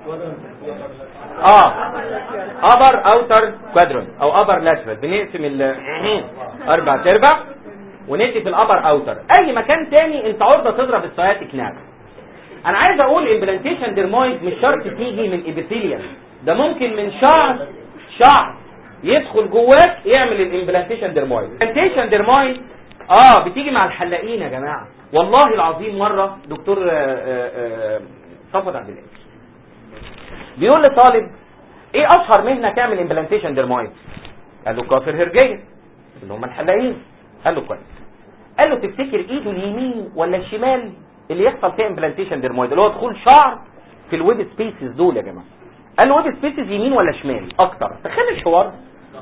اه ابر اوتر كوادرون او ابر لاترال بنقسم ال اربع تربع وندي في الابر اوتر اي مكان تاني انت عرضه تضرب السياتيك ناب انا عايز اقول امبلانتيشن ديرمويد مش شرط تيجي من ابيثيليوم ده ممكن من شعر شعر يدخل جواك يعمل الامبلانتيشن ديرمويد الامبلانتيشن ديرمويد اه بتيجي مع الحلاقين يا جماعه والله العظيم مره دكتور آه، آه، آه، صفوت عبد العزيز بيقول لطالب ايه اشهر مهنه تعمل امبلانتيشن ديرمويد قال له كافر هرجيه اللي هم الحلاقين قال له كويس قال له تفتكر ايده اليمين ولا الشمال اللي يحصل فيها امبلانتيشن ديرمويد اللي هو دخول شعر في الويب سبيسز دول يا جماعه قال له ويب سبيسز يمين ولا شمال اكتر تخيل الحوار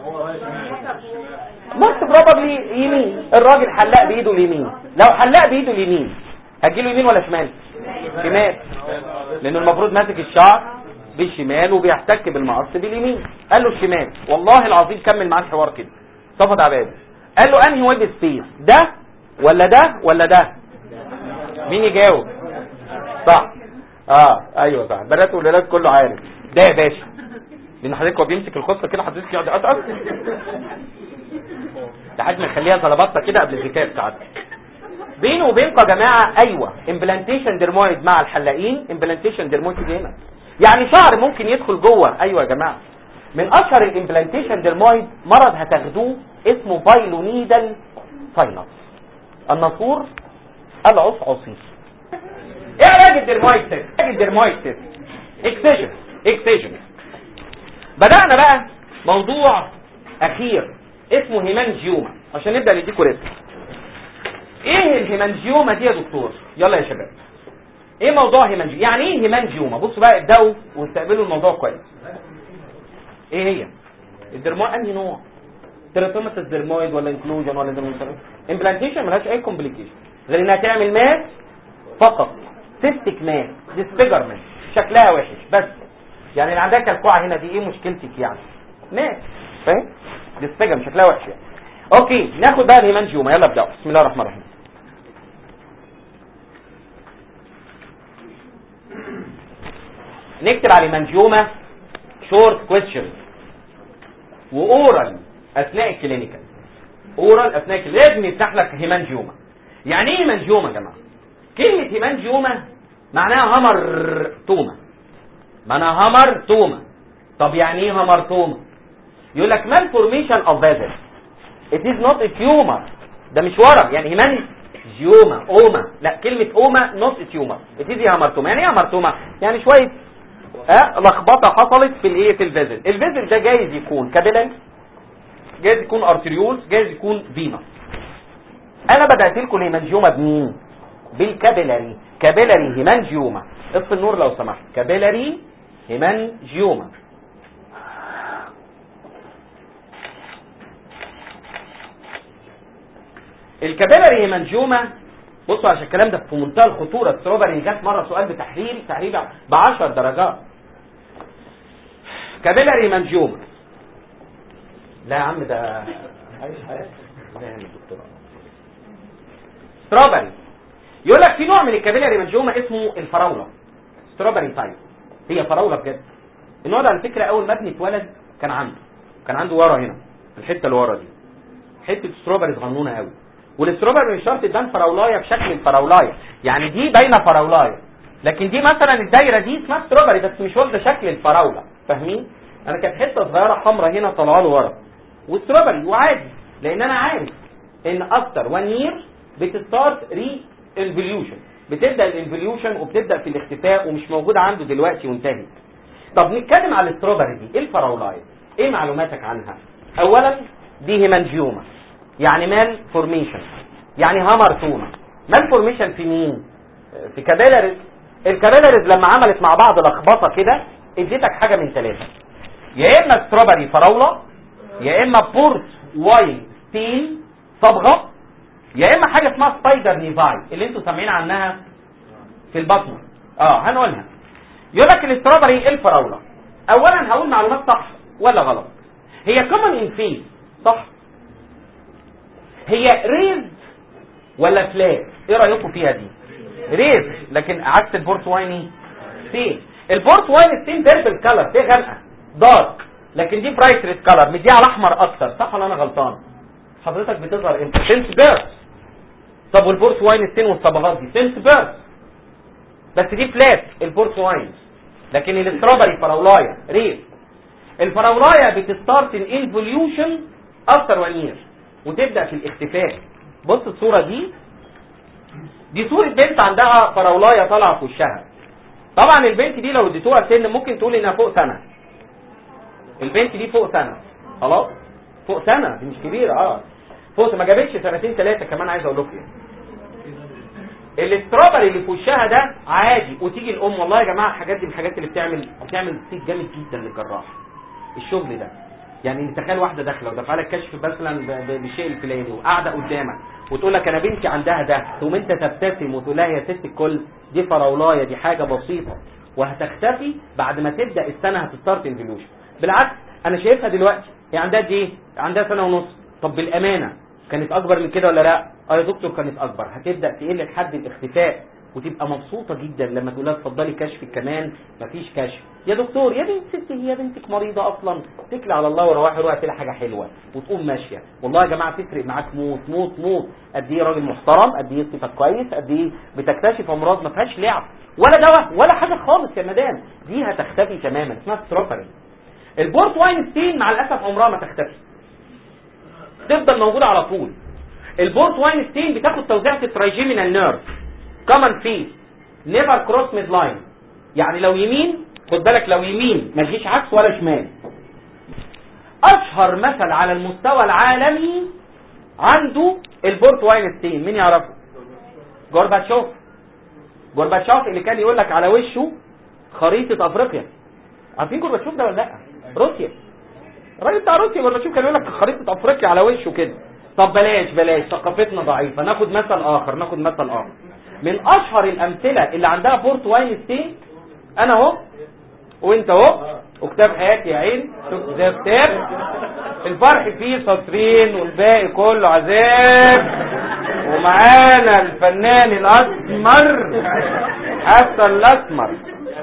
موست بروبابلي يمين الراجل حلاق بايده اليمين لو حلاق بايده اليمين هتجيله يمين ولا شمال شمال لانه المفروض ماسك الشعر بالشمال وبيحتك بالمقص باليمين قال له الشمال والله العظيم كمل معاه الحوار كده صفت عباد قال له انهي ويب سبيس ده ولا ده ولا ده مين يجاوب صح اه ايوه صح بنات والولاد كله عارف ده يا باشا لان حضرتك هو بيمسك الخصه كده حضرتك يقعد يقطقط لحد ما يخليها زلبطه كده قبل الزكاه بتاعتك بينه وبينكم يا جماعه ايوه امبلانتيشن ديرمويد مع الحلاقين امبلانتيشن ديرمويد تيجي هنا يعني شعر ممكن يدخل جوه ايوه يا جماعه من اشهر الامبلانتيشن ديرمويد مرض هتاخدوه اسمه بايلونيدال ساينس النافور العصعصي ايه علاج الديرمويد علاج الديرمويد اكسجن اكسجن بدأنا بقى موضوع اخير اسمه هيمانجيوما عشان نبدأ نديكوا رزق ايه الهيمانجيوما دي يا دكتور يلا يا شباب ايه موضوع هيمانجيوما يعني ايه هيمانجيوما بصوا بقى ابدأوا واستقبلوا الموضوع كويس ايه هي الدرمويد انهي نوع تيراتوماتس ديرمويد ولا انكلوجن ولا ديرمويد امبلانتيشن ملهاش اي كومبليكيشن غير انها تعمل ماس فقط سيستيك ماس ديسفيجرمنت شكلها وحش بس يعني اللي عندها كالكوعه هنا دي ايه مشكلتك يعني ماس فاهم ديسفيجرمنت شكلها وحش يعني اوكي ناخد بقى الهيمانجيوما يلا ابداوا بسم الله الرحمن الرحيم نكتب على الهيمانجيوما شورت كويستشن واورال اثناء الكلينيكال اورال اثناء لازم يفتح لك هيمانجيوما يعني ايه هيمانجيوما يا جماعه كلمه هيمانجيوما معناها همر توما معناها همر توما طب يعني ايه همر توما يقول لك مال فورميشن اوف فيزل it is not a tumor ده مش ورم يعني هيمان جيوما اوما لا كلمه اوما نوت تيومر it is همرتوما يعني ايه همرتوما يعني شويه اه لخبطه حصلت في الايه في الفيزل الفيزل ده جايز يكون كابيلاري جايز يكون ارتريولز جايز يكون فينا انا بدات لكم الهيمانجيوما بمين بالكابيلاري كابيلاري هيمانجيوما اطفي النور لو سمحت كابيلاري هيمانجيوما الكابيلاري هيمانجيوما بصوا عشان الكلام ده في منتهى الخطوره ستروبري جت مره سؤال بتحليل تحليل ب 10 درجات كابيلاري هيمانجيوما لا يا عم ده عايش حياتي لا يا عم الدكتور ستروبري يقول لك في نوع من الكابيلاري هيمانجيوما اسمه الفراوله ستروبري تايب هي فراوله بجد النوع ده على فكره اول ما ابني اتولد كان عنده كان عنده ورا هنا الحته اللي ورا دي حته ستروبري صغنونه قوي والاستروبري مش شرط تبان فراولايه بشكل الفراولايه يعني دي باينه فراولايه لكن دي مثلا الدايره دي اسمها ستروبري بس مش واخده شكل الفراوله فاهمين انا كانت حته صغيره حمراء هنا طالعه له ورا وستروبري وعادي لان انا عارف ان اكتر وان يير بتستارت ري انفوليوشن بتبدا الانفوليوشن وبتبدا في الاختفاء ومش موجوده عنده دلوقتي وانتهت طب نتكلم على الاستروبري دي ايه الفراولايه ايه معلوماتك عنها اولا دي هيمانجيوما يعني مال فورميشن يعني هامر توما مال فورميشن في مين في كابيلاريز الكابيلاريز لما عملت مع بعض لخبطه كده اديتك حاجه من ثلاثه يا اما ستروبري فراوله يا اما بورت واين ستين صبغه يا اما حاجه اسمها سبايدر نيفاي اللي انتوا سامعين عنها في البطن اه هنقولها يقول لك الاستروبري الفراوله اولا هقول معلومات صح ولا غلط هي كومن ان فيس صح هي ريز ولا فلات ايه رايكم فيها دي ريز لكن عكس البورت وايني ستين البورت واين ستين بيربل كلر دي غامقه دارك لكن دي برايت ريد كلر مديها على الاحمر اكتر صح ولا انا غلطان حضرتك بتظهر امتى سنس بيرث طب والبورت واين ستين والصبغات دي سنس بيرث بس دي فلات البورت واين لكن الاستروبري فراولايه ريز الفراولايه بتستارت ان انفوليوشن افتر وان يير وتبدا في الاختفاء بص الصوره دي دي صوره بنت عندها فراولايه طالعه في وشها طبعا البنت دي لو اديتوها سن ممكن تقول انها فوق سنه البنت دي فوق سنه خلاص فوق سنه دي مش كبيره اه فوق ما جابتش سنتين ثلاثه كمان عايز اقول لكم الاستروبري اللي في وشها ده عادي وتيجي الام والله يا جماعه الحاجات دي من الحاجات اللي بتعمل بتعمل صيت جامد جدا للجراح الشغل ده يعني تخيل واحده داخله ودفع لك كشف مثلا بالشيء الفلاني وقاعده قدامك وتقول لك انا بنتي عندها ده تقوم انت تبتسم وتقول لها يا ست الكل دي فراولايه دي حاجه بسيطه وهتختفي بعد ما تبدا السنه هتستارت انفلوشن بالعكس انا شايفها دلوقتي هي عندها دي عندها سنه ونص طب بالامانه كانت اكبر من كده ولا لا اه يا دكتور كانت اكبر هتبدا تقل لحد الاختفاء وتبقى مبسوطه جدا لما تقول لها اتفضلي كشف كمان مفيش كشف يا دكتور يا بنت ستي هي بنتك مريضه اصلا اتكلي على الله ورواحي روحي لها حاجه حلوه وتقوم ماشيه والله يا جماعه تفرق معاك موت موت موت قد ايه راجل محترم قد ايه صفتك كويس قد ايه بتكتشف امراض ما فيهاش لعب ولا دواء ولا حاجه خالص يا مدام دي هتختفي تماما اسمها ستروبري البورت واين ستين مع الاسف عمرها ما تختفي تفضل موجوده على طول البورت واين ستين بتاخد توزيعة الترايجيمينال نيرف كومن فيس نيفر كروس ميد لاين يعني لو يمين خد بالك لو يمين ما تجيش عكس ولا شمال اشهر مثل على المستوى العالمي عنده البورت واين ستين مين يعرفه جورباتشوف جورباتشوف اللي كان يقول لك على وشه خريطة افريقيا عارفين جورباتشوف ده ولا لا روسيا الراجل بتاع روسيا جورباتشوف كان يقول لك خريطة افريقيا على وشه كده طب بلاش بلاش ثقافتنا ضعيفة ناخد مثل اخر ناخد مثل اخر من اشهر الامثلة اللي عندها بورت واين ستين انا اهو وانت اهو وكتاب حياتي يا عين شوف ده كتاب الفرح فيه سطرين والباقي كله عذاب ومعانا الفنان الاسمر حسن الاسمر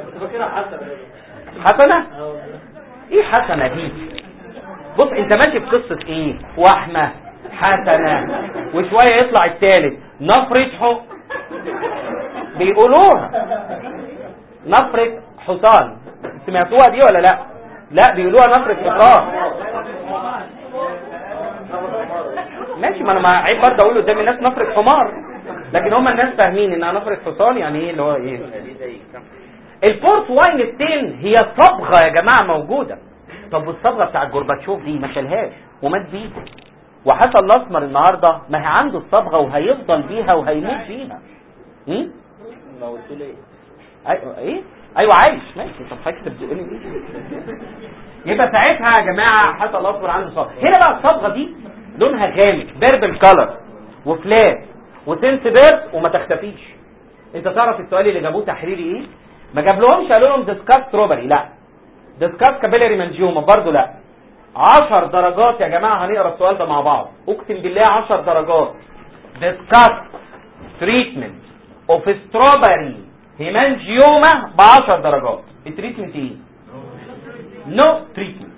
حسنة ايه حسنة دي بص انت ماشي في قصة ايه وحمة حسنة وشوية يطلع الثالث نفرة حق بيقولوها نفرة حصان سمعتوها دي ولا لا لا بيقولوها نفرة حصان ماشي ما انا مع عيب برضه اقول قدام الناس نفرة حمار لكن هم الناس فاهمين انها نفرة حصان يعني ايه اللي هو ايه البورت واين ستين هي صبغة يا جماعة موجودة طب والصبغة بتاع جورباتشوف دي ما شالهاش ومات بيها وحسن الاسمر النهاردة ما هي عنده الصبغة وهيفضل بيها وهيموت بيها هم؟ ايوه ايه ايوه عايش ماشي طب حضرتك بتقولي ايه يبقى ساعتها يا جماعه حسن الاسمر عنده صبغه هنا بقى الصبغه دي لونها غامق بيربل كلر وفلات وسنس بيرد وما تختفيش انت تعرف السؤال اللي جابوه تحريري ايه ما جابلهمش قالوا لهم ديسكاس ستروبري لا ديسكاس كابيلاري منجيوما برضو لا 10 درجات يا جماعه هنقرا السؤال ده مع بعض اقسم بالله 10 درجات ديسكاس تريتمنت اوف ستروبري هيمانجيوما ب 10 درجات التريتمنت ايه نو تريتمنت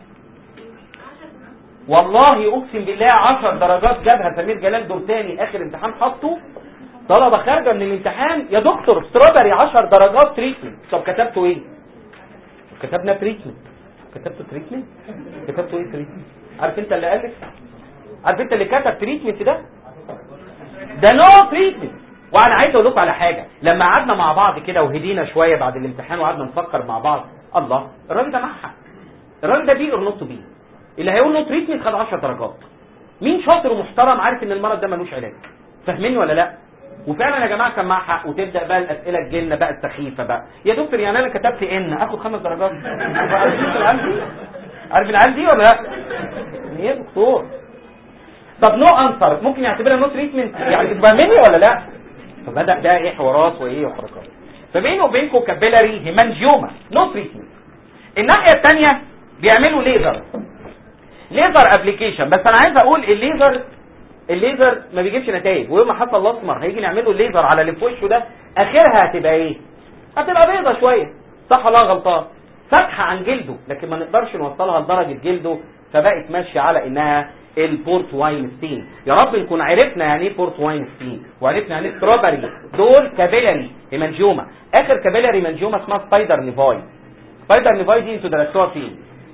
والله اقسم بالله 10 درجات جابها سمير جلال دور تاني اخر امتحان حطه طلبه خارجه من الامتحان يا دكتور ستروبري 10 درجات تريتمنت طب كتبته ايه كتبنا تريتمنت كتبته تريتمنت كتبته ايه تريتمنت عارف انت اللي قالك عارف انت اللي كتب تريتمنت ده ده نو تريتمنت وانا عايز اقول لكم على حاجه لما قعدنا مع بعض كده وهدينا شويه بعد الامتحان وقعدنا نفكر مع بعض الله الراجل ده معاه حق الراجل ده بي اور نوت بي اللي هيقول له تريتمنت خد 10 درجات مين شاطر ومحترم عارف ان المرض ده ملوش علاج فاهميني ولا لا وفعلا يا جماعه كان معاه حق وتبدا بقى الاسئله تجيلنا بقى السخيفه بقى يا دكتور يعني انا كتبت ان اخد خمس درجات عارف العيال دي عارف العيال دي ولا لا ايه يا دكتور طب نو انسر ممكن يعتبرها نو تريتمنت يعني تبقى مني ولا لا فبدا بقى ايه حوارات وايه وحركات فبينه وبينكم كابيلاري هيمانجيوما نو تريتمنت الناحيه الثانيه بيعملوا ليزر ليزر ابلكيشن بس انا عايز اقول الليزر الليزر ما بيجيبش نتائج ويوم ما حصل الاسمر هيجي نعمل له الليزر على اللي في وشه ده اخرها هتبقى ايه هتبقى بيضه شويه صح ولا غلطان فاتحه عن جلده لكن ما نقدرش نوصلها لدرجه جلده فبقت ماشيه على انها البورت واين ستين يا رب نكون عرفنا يعني ايه بورت واين ستين وعرفنا يعني ايه ستروبري دول كابيلاري هيمانجيوما اخر كابيلاري هيمانجيوما اسمها سبايدر نيفاي سبايدر نيفاي دي انتوا درستوها فين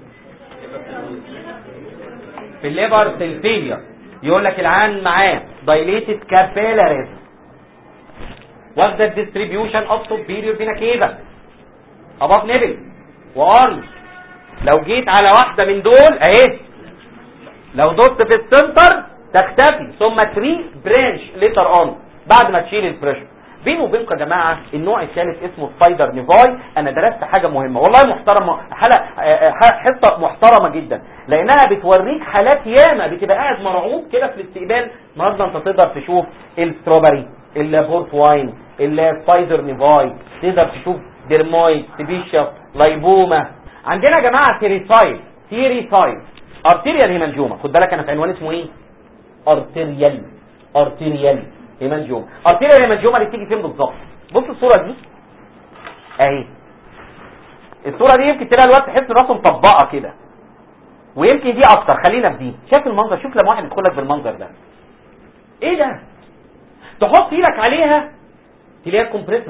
في الليفر سيل فيلير يقول لك العين معاه دايليتد كابيلاريز واخده الديستريبيوشن اوف سوبيريور فينا كيفا اباف نبل وارم لو جيت على واحده من دول اهي لو دوست في السنتر تختفي ثم تري برانش ليتر اون بعد ما تشيل البريشر بينه وبينكم يا جماعه النوع الثالث اسمه سبايدر نيفاي انا درست حاجه مهمه والله محترمه حلقه حصه محترمه جدا لانها بتوريك حالات ياما بتبقى قاعد مرعوب كده في الاستقبال النهارده انت تقدر تشوف الستروبري البورت واين السبايدر نيفاي تقدر تشوف ديرمويد تبيشا لايبوما عندنا يا جماعه تيريسايد تيريسايد ارتيريال هيمانجيوما خد بالك انا في عنوان اسمه ايه ارتيريال ارتيريال هيمانجيوما ارتيريال هيمانجيوما اللي بتيجي فين بالظبط بص الصوره دي اهي الصوره دي يمكن تلاقي الوقت تحس راسه مطبقه كده ويمكن دي اكتر خلينا في دي شايف المنظر شوف لما واحد يدخل لك بالمنظر ده ايه ده تحط ايدك عليها تلاقيها كومبريسبل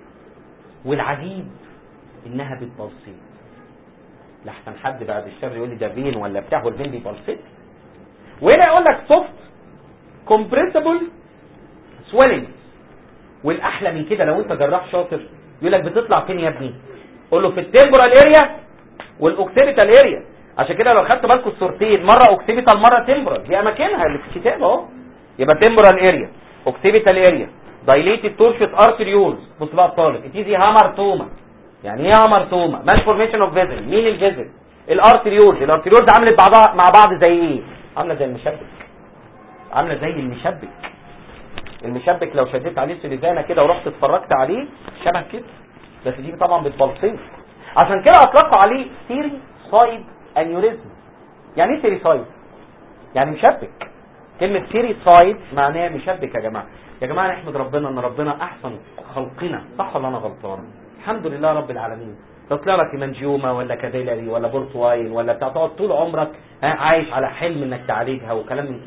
والعجيب انها بتبلصيت لحسن حد بعد الشر يقول لي ده فين ولا بتاع هو الفين بيبلصيت وهنا يقول لك سوفت كومبريسبل سويلنج والاحلى من كده لو انت جراح شاطر يقول لك بتطلع فين يا ابني قول له في التمبرال اريا والاوكسيبيتال اريا عشان كده لو خدت بالكم الصورتين مره اوكسيبيتال مره تمبرال دي اماكنها اللي في الكتاب اهو يبقى تمبرال اريا اوكسيبيتال اريا دايليتد تورشت ارتريولز بص بقى الطالب اتيزي هامرتوما يعني ايه هامرتوما مال فورميشن اوف فيزل مين الفيزل الارتريولز الارتريولز عملت بعضها مع بعض زي ايه عامله زي المشبك عامله زي المشبك المشبك لو شديت عليه سليزانه كده ورحت اتفرجت عليه شبه كده بس دي طبعا بتبلطيل عشان كده اطلقوا عليه سيري سايد انيوريزم يعني ايه سيري سايد يعني مشبك كلمه سيري سايد معناها مشبك يا جماعه يا جماعه نحمد ربنا ان ربنا احسن خلقنا صح ولا انا غلطان الحمد لله رب العالمين تطلع لك منجيوما ولا كابيلاري ولا بورتواين ولا بتاع تقعد طول عمرك ها عايش على حلم انك تعالجها وكلام من كده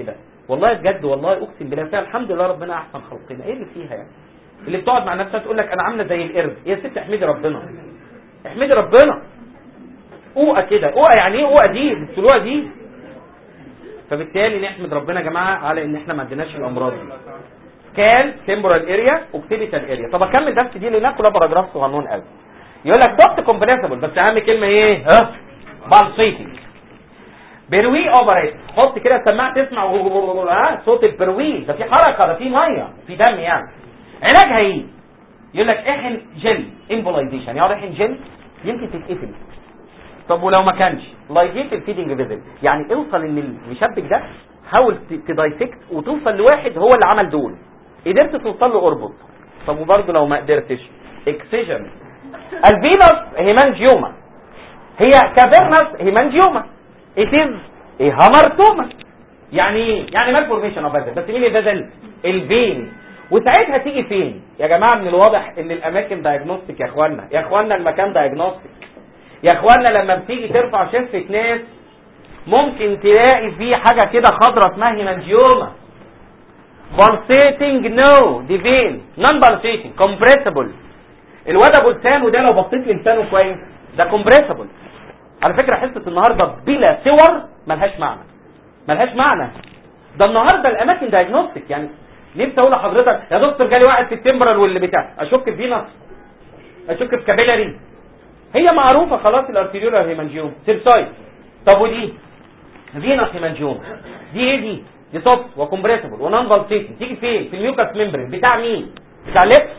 والله بجد والله اقسم بالله فيها الحمد لله ربنا احسن خلقنا ايه اللي فيها يعني اللي بتقعد مع نفسها تقول لك انا عامله زي القرد يا ست احمدي ربنا احمدي ربنا اوقه كده اوقه يعني ايه اوقه دي الطلوع دي فبالتالي نحمد ربنا يا جماعه على ان احنا ما عندناش الامراض دي كان تمبرال اريا وكتيبيتال اريا طب اكمل درس دي لانها كلها باراجراف صغنون قوي يقول لك دوت كومبريسبل بس اهم كلمه ايه ها بالسيتنج بروي اوبريت حط كده السماعه تسمع ها صوت البروي ده في حركه ده في ميه في دم يعني علاجها ايه يقول لك احن جل امبولايزيشن يعني احن جل يمكن تتقفل طب ولو ما كانش لايجيت الفيدنج فيزل يعني اوصل ان المشبك ده حاول تدايسكت وتوصل لواحد هو اللي عمل دول قدرت توصل له اربط طب وبرضه لو ما قدرتش اكسجن الفينوس هيمانجيوما هي كافيرنس هيمانجيوما it is a hamartoma يعني ايه يعني مال فورميشن اوف بس مين الفيزل الفين وساعتها تيجي فين يا جماعه من الواضح ان الاماكن دايجنوستيك يا اخوانا يا اخوانا المكان دايجنوستيك يا اخوانا لما بتيجي ترفع شفه ناس ممكن تلاقي فيه حاجه كده خضراء اسمها هيمانجيوما pulsating نو دي فين نون pulsating compressible الواد ابو لسان وده لو بصيت لسانه كويس ده compressible على فكره حصه النهارده بلا صور ملهاش معنى ملهاش معنى ده النهارده الاماكن دايجنوستيك يعني نفسي اقول لحضرتك يا دكتور جالي واحد في التمبرال واللي بتاع اشك في فينس اشك في كابيلاري هي معروفه خلاص الارتيريولار هيمانجيوم سيرسايد طب ودي فينس هيمانجيوم دي ايه دي دي سوفت وكمبريسبل ونون فالسيتنج تيجي فين في الميوكاس ميمبرين بتاع مين بتاع اللبس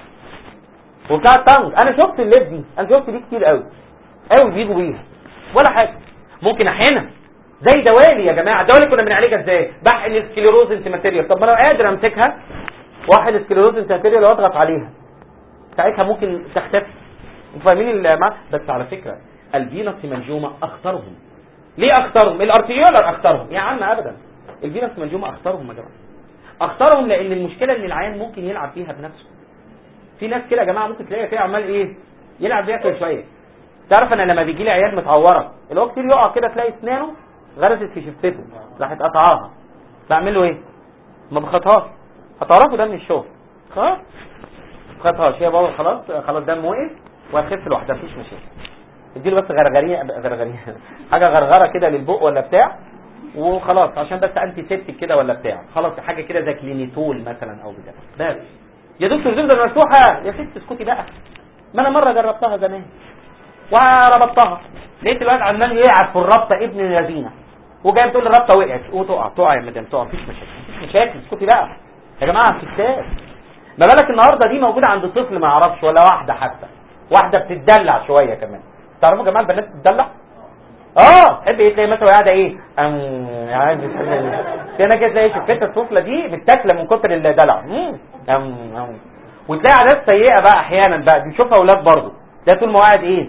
وبتاع التانج انا شفت اللب دي انا شفت دي كتير قوي قوي بيجوا بيها ولا حاجه ممكن احيانا زي دوالي يا جماعه الدوالي كنا بنعالجها ازاي بحقن السكليروز انت ماتيريال طب ما انا قادر امسكها واحد سكليروز انت ماتيريال واضغط عليها ساعتها ممكن تختفي انتوا فاهمين المعنى بس على فكره الفينس منجومه اخطرهم ليه اخطرهم الارتيولر اخطرهم يا عم ابدا الفينس منجومه اخطرهم يا جماعه اخطرهم لان المشكله ان العيان ممكن يلعب فيها بنفسه في ناس كده يا جماعه ممكن تلاقيها كده عمال ايه يلعب بيها كل شويه تعرف انا لما بيجي لي عيال متعوره اللي هو كتير يقع كده تلاقي اسنانه غرزت في شفته راحت قطعاها بعمل له ايه ما بخطهاش هتعرفوا ده من الشغل خلاص ما بخطهاش هي بابا خلاص خلاص دم وقف وهتخف لوحدها مفيش مشاكل اديله بس غرغريه غرغريه حاجه غرغره كده للبق ولا بتاع وخلاص عشان بس انتي سيبتك كده ولا بتاع خلاص حاجه كده زي كلينيتول مثلا او بتاع بس يا دكتور تفضل مفتوحه يا ست اسكتي بقى ما انا مره جربتها زمان وربطتها لقيت الواد عمال يلعب في الرابطه ابن الذين وجاي بتقول الرابطه وقعت وتقع تقع يا مدام تقع مفيش مشاكل مفيش مشاكل اسكتي بقى يا جماعه ستات ما بالك النهارده دي موجوده عند طفل ما يعرفش ولا واحده حتى واحده بتتدلع شويه كمان تعرفوا يا جماعه البنات بتتدلع اه تحب ايه تلاقي مثلا قاعده ايه ام يعني انا كده تلاقي شفتها الطفله دي متاكله من كتر الدلع ام ام وتلاقي عادات سيئه بقى احيانا بقى بنشوفها اولاد برضه ده طول ما قاعد ايه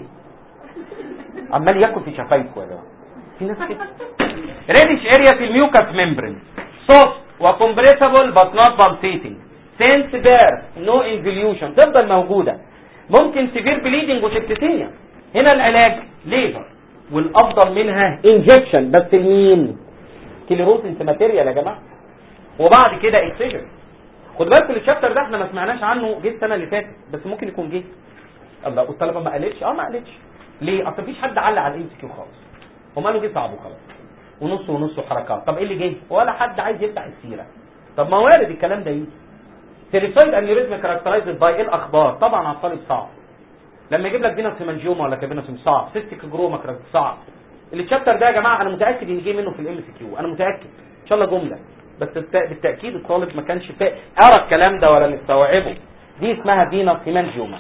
عمال ياكل في شفايفه يا جماعه في ناس كده ريدش اريا في الميوكاس ممبرين سوفت وكمبريسبل بات نوت بالسيتنج سينس بير نو انفليوشن تفضل موجوده ممكن سيفير بليدنج وسبتيتينيا هنا العلاج ليفر والافضل منها انجكشن بس لمين كليروز انت ماتيريال يا جماعه وبعد كده اكسجن خد بالك الشابتر ده احنا ما سمعناش عنه جه السنه اللي فاتت بس ممكن يكون جه الله والطلبه ما قالتش اه ما قالتش ليه اصل مفيش حد علق على الام سي كيو خالص هم قالوا جه صعب وخلاص ونص ونص وحركات طب ايه اللي جه ولا حد عايز يفتح السيره طب ما وارد الكلام ده يجي سيريسايد انيوريزم كاركترايزد باي ايه الاخبار طبعا على الطالب صعب لما يجيب لك فينس هيمانجيوما ولا كابينس صعب سيستيك جروما صعب الشابتر ده يا جماعه انا متاكد ان جه منه في الام سي كيو انا متاكد ان شاء الله جمله بس بالتاكيد الطالب ما كانش فا... قرا الكلام ده ولا مستوعبه دي اسمها فينس هيمانجيوما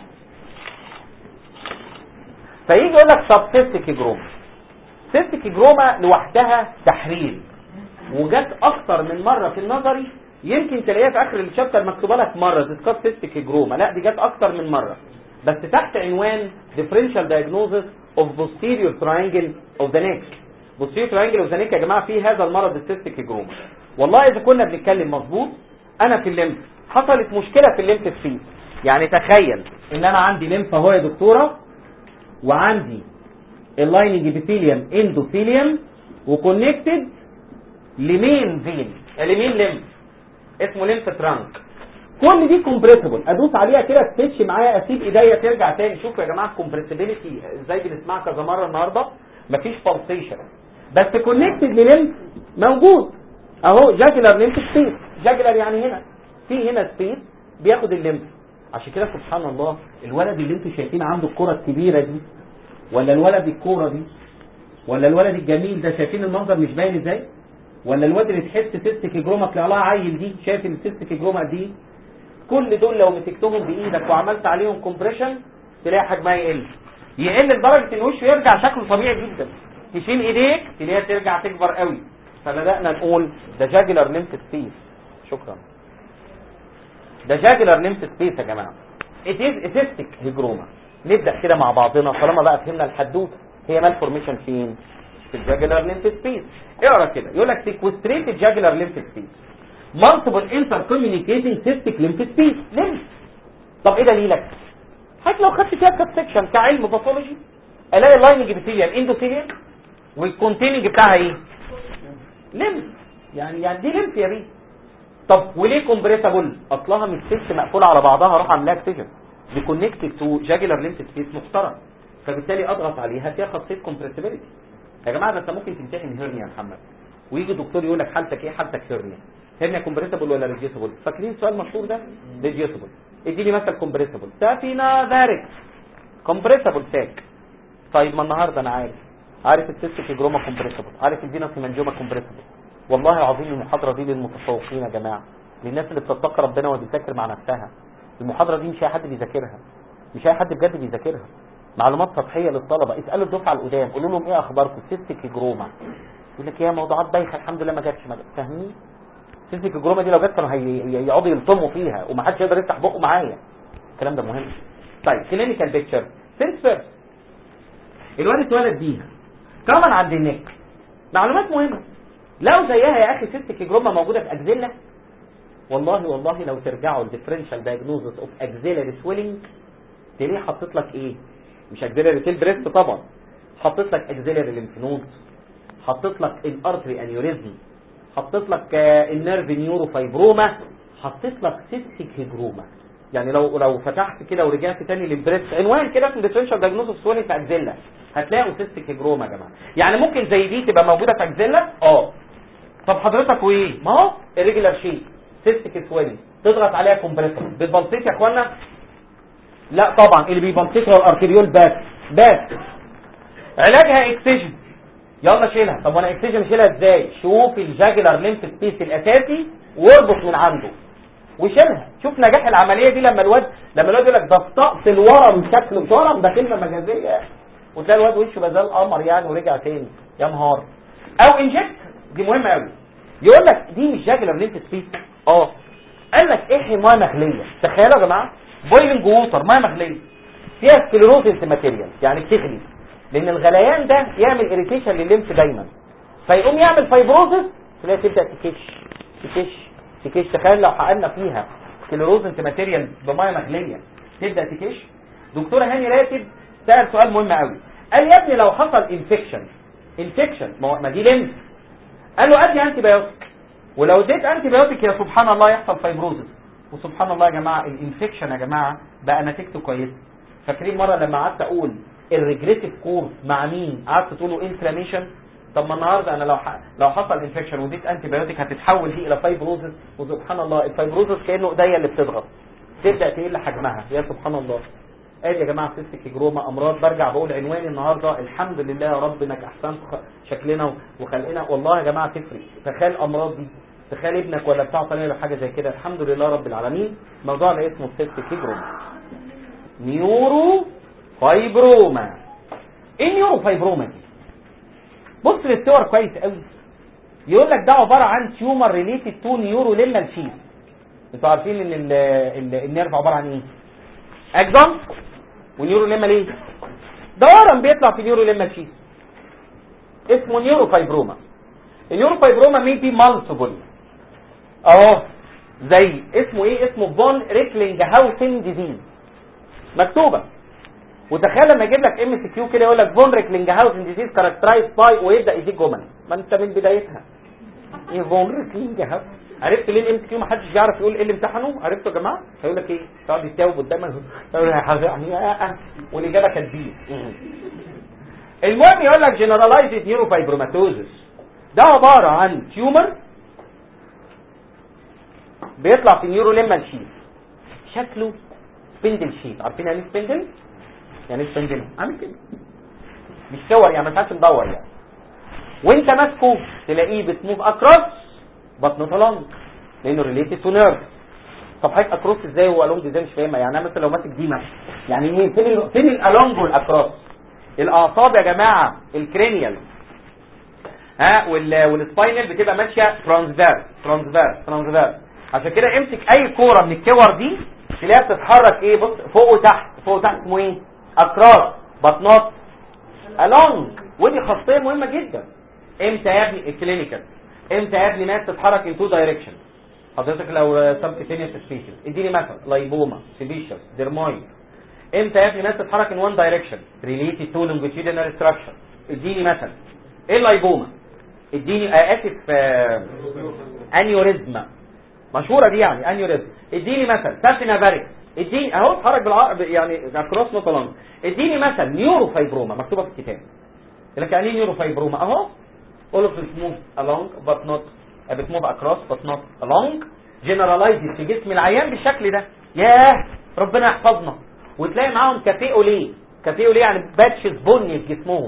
فيجي يقول لك سب سيستيك جروما سيستيك جروما لوحدها تحرير وجت اكتر من مره في النظري يمكن تلاقيها في اخر الشابتر مكتوبه لك مره ديسكاس سيستيك جروما لا دي جت اكتر من مره بس تحت عنوان differential diagnosis of posterior triangle of the neck posterior triangle of the neck يا جماعه في هذا المرض السيستيك جروما والله اذا كنا بنتكلم مظبوط انا في الليمف حصلت مشكله في الليمف سبيس يعني تخيل ان انا عندي ليمف اهو يا دكتوره وعندي اللايننج ابيثيليوم اندوثيليوم وكونكتد لمين فين اليمين ليمف اسمه ليمف ترانك كل دي كومبريسبل ادوس عليها كده تتش معايا اسيب ايديا ترجع تاني شوفوا يا جماعه الكومبريسبيليتي ازاي بنسمعها كذا مره النهارده مفيش بالسيشن بس كونكتد لليمف موجود اهو جاجلر ليمف سبيس جاجلر يعني هنا في هنا سبيس بياخد الليمف عشان كده سبحان الله الولد اللي انتوا شايفين عنده الكره الكبيره دي ولا الولد الكوره دي ولا الولد الجميل ده شايفين المنظر مش باين ازاي ولا الواد اللي تحس سيستك جروما طلع لها عيل دي شايف السيستك جروما دي كل دول لو مسكتهم بايدك وعملت عليهم كومبريشن تلاقي حجمها يقل يقل لدرجه ان وشه يرجع شكله طبيعي جدا تشيل ايديك تلاقيها ترجع تكبر قوي فبدانا نقول ده جاجلر ليمف سبيس شكرا ده جاجلر ليمف سبيس يا جماعه it is cystic هيجروما نبدا كده مع بعضنا طالما بقى فهمنا الحدوته هي مال فورميشن فين في الجاجلر ليمف سبيس اقرا كده يقول لك سيكوستريتد جاجلر ليمف سبيس مالتيبل انتر كوميونيكيتنج سيستيك ليمف سبيس ليمف طب ايه دليلك حتى لو خدت فيها كات سكشن كعلم باثولوجي الاقي اللايننج ابيثيليال اندوثيليال والكونتيننج بتاعها ايه ليمف يعني يعني دي ليمف يا بيه طب وليه كومبريسابل اصلها مش سيست مقفوله على بعضها اروح اعملها اكسجن دي كونكتد تو جاجلر ليمف سبيس محترم فبالتالي اضغط عليها فيها خاصيه كومبريسيبيليتي يا جماعه ده انت ممكن تمتحن هيرنيا يا محمد ويجي دكتور يقول لك حالتك ايه حالتك هيرنيا هيرنيا كومبريسيبل ولا ريديوسيبل فاكرين السؤال المشهور ده ريديوسيبل اديني مثل كومبريسيبل سافينا ذارك كومبريسيبل ساك طيب ما النهارده انا عارف عارف السيستيك جروما كومبريسيبل عارف الفينوس منجوما كومبريسيبل والله العظيم المحاضره دي للمتفوقين يا جماعه للناس اللي بتتقى ربنا وبتذاكر مع نفسها المحاضره دي مش اي حد بيذاكرها مش اي حد بجد بيذاكرها معلومات سطحيه للطلبه اسالوا الدفعه القدام قولوا لهم ايه اخباركم سيستيك جروما يقول لك يا موضوعات بايخه الحمد لله ما جاتش ما جاتش فاهمين سيستيك جروما دي لو جت كانوا هي- يقعدوا يلطموا فيها ومحدش يقدر يفتح بقه معايا الكلام ده مهم طيب كلينيكال بيكتشر سينس فيرست الواد اتولد بيها كمان عند النك معلومات مهمه لو زيها يا اخي سيستيك جروما موجوده في اجزله والله والله لو ترجعوا الديفرنشال دايجنوزس اوف اكزيلاري سويلنج تلاقيه حاطط لك ايه مش اكزيلاري تيل بريست طبعا حاطط لك اكزيلاري ليمف نود حطيت لك الارتري انيوريزم حطيت لك آه، النيرف نيورو فايبروما حطيت لك سيستيك هيجروما يعني لو لو فتحت كده ورجعت تاني للبريست عنوان كده في الديفرنشال دايجنوزس سويلنج في اكزيلا هتلاقوا سيستيك هيجروما يا جماعه يعني ممكن زي دي تبقى موجوده في اكزيلا اه طب حضرتك وايه ما هو الريجولار شيت سيستيك سويلنج تضغط عليها كومبريسور بتبلطيك يا اخوانا لا طبعا اللي بيبلطيك هو الارتريول باس باس علاجها اكسجن يلا شيلها طب وانا اكسجن شيلها ازاي شوف الجاجلر ليمف سبيس الاساسي واربط من عنده وشيلها شوف نجاح العمليه دي لما الواد لما الواد يقول لك ده الطقس الورم شكله مش ورم ده كلمه مجازيه وتلاقي الواد وشه بقى زي القمر يعني ورجع تاني يا نهار او انجكت دي مهمه قوي يقول لك دي مش جاجلر ليمف سبيس اه قال لك احي ميه مغليه تخيلوا يا جماعه بويلنج ووتر ميه مغليه فيها سكليروزنس ماتيريال يعني بتغلي لان الغليان ده يعمل اريتيشن للليمف دايما فيقوم يعمل فايبروزس تلاقي تبدا تكش تكش تكش تخيل لو حققنا فيها سكليروزنس ماتيريال بميه مغليه تبدا تكش دكتوره هاني راتب سال سؤال مهم قوي قال يا ابني لو حصل انفكشن انفكشن ما هو- ما دي ليمف قال له ادي انتي بايوتيك ولو اديت انتي بايوتيك يا سبحان الله يحصل فايبروزس وسبحان الله يا جماعه الانفكشن يا جماعه بقى نتيجته كويسه فاكرين مره لما قعدت اقول الريجريتيف كورس مع مين قعدت تقولوا انفلاميشن طب ما النهارده انا لو ح... لو حصل انفكشن واديت انتي بايوتيك هتتحول دي الى فايبروزس وسبحان الله الفايبروزس كانه ايديا اللي بتضغط تبدا تقل حجمها يا سبحان الله ادي يا جماعه سيستيك جروما امراض برجع بقول عنواني النهارده الحمد لله يا رب انك احسنت خ- شكلنا وخلقنا والله يا جماعه تفرق تخيل الامراض دي تخيل ابنك ولا بتاع طالع له حاجه زي كده الحمد لله رب العالمين موضوع ده اسمه سيستيك جروما نيورو فايبروما ايه نيورو فايبروما دي بص للصور كويس قوي يقول لك ده عباره عن تيومر ريليتد تو نيورو ليمال شيت انتوا عارفين ان ال- ال- النيرف عباره عن ايه اكزون ونيورو ليمال ايه ده ورم بيطلع في نيورو ليمال شيت اسمه نيورو فايبروما النيورو فايبروما مي بي مالتيبل اهو زي اسمه ايه اسمه فون ريكلينج هاوسن ديزيز مكتوبه وتخيل لما يجيب لك ام سي كيو كده يقول لك فون ريكلينج هاوسن ديزيز كاركترايز باي ويبدا يديك جمل ما انت من بدايتها ايفون ريكلينج عرفت ليه الام كيو ما حدش بيعرف يقول ايه اللي امتحنه عرفتوا يا جماعه هيقول لك ايه تقعد يتاوب قدامك يقول لك يعني آه آه. والاجابه كانت بي المهم يقول لك جنرالايزد نيوروفايبروماتوزس ده عباره عن تيومر بيطلع في نيورو ليمال شيت شكله سبندل شيت عارفين يعني سبندل يعني ايه سبندل عامل كده مش صور يعني ما ينفعش ندور يعني وانت ماسكه تلاقيه بتموف اكروس بطن طلنج لانه ريليتد تو نيرف طب حضرتك اكروس ازاي والونج ازاي مش فاهمها يعني انا مثلا لو ماسك دي مثلا يعني ايه فين ال فين الالونج والاكروس الاعصاب يا جماعه الكرينيال ها وال والسباينال بتبقى ماشيه ترانسفيرس ترانسفيرس ترانسفيرس عشان كده امسك اي كوره من الكور دي تلاقيها بتتحرك ايه بص فوق وتحت فوق وتحت اسمه ايه اكراس بطنات along ودي خاصيه مهمه جدا امتى يا ابني الكلينيكال امتى يا ابني ناس تتحرك ان تو دايركشن حضرتك لو سبكتينيوس سبيشال اديني مثلا لايبوما سيبيشس ديرمويد امتى يا ابني ناس تتحرك ان وان دايركشن ريليتد تو لونجيتيودينال ستراكشر اديني مثلا ايه اللايبوما اديني آه اسف آه انيوريزما مشهوره دي يعني انيوريزم اديني مثلا ساتينا باريك اديني اهو اتحرك بالعقرب يعني كروس نوتالانج اديني مثلا نيورو فايبروما مكتوبه في الكتاب لك يعني ايه نيورو فايبروما اهو all of it move along but not بت move across but not along generalized في جسم العيان بالشكل ده ياه ربنا يحفظنا وتلاقي معاهم كافيه ليه كافيه ليه يعني باتشز بني في جسمهم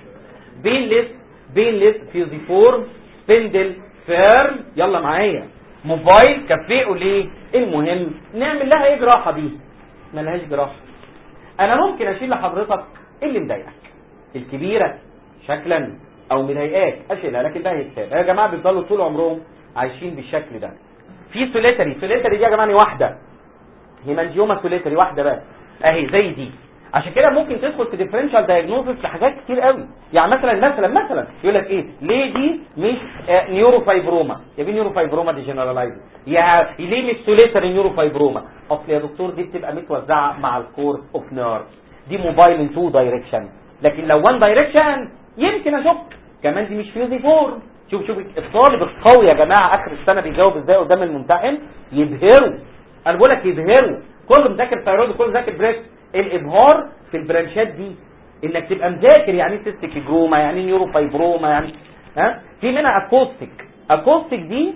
بينلس بينلس فيوزيفورم سبندل فيرم يلا معايا موبايل كافيه ليه المهم نعمل لها ايه جراحه دي ملهاش جراحه انا ممكن اشيل لحضرتك اللي مضايقك الكبيره شكلا او مضايقاك اشيلها لكن ده هيتساب يا جماعه بيفضلوا طول عمرهم عايشين بالشكل ده في سوليتري سوليتري دي يا جماعه واحده هيمانجيوما سوليتري واحده بس اهي زي دي عشان كده ممكن تدخل في ديفرنشال دايجنوستس لحاجات كتير قوي يعني مثلا مثلا مثلا يقول لك ايه ليه دي مش آه نيورو فايبروما يا بيه نيورو فايبروما دي جنرالايز يا ليه مش سوليتري نيورو فايبروما اصل يا دكتور دي بتبقى متوزعه مع الكورس اوف نيرف دي موبايل ان تو دايركشن لكن لو وان دايركشن يمكن اشك كمان دي مش فيوزي فور شوف شوف الطالب القوي يا جماعه اخر السنه بيجاوب ازاي قدام الممتحن يبهروا انا بقول لك يبهروا كله مذاكر ثايرويد وكله مذاكر بريست الابهار في البرانشات دي انك تبقى مذاكر يعني ايه سيستيك جروما يعني ايه نيورو فايبروما يعني ها في منها اكوستيك اكوستيك دي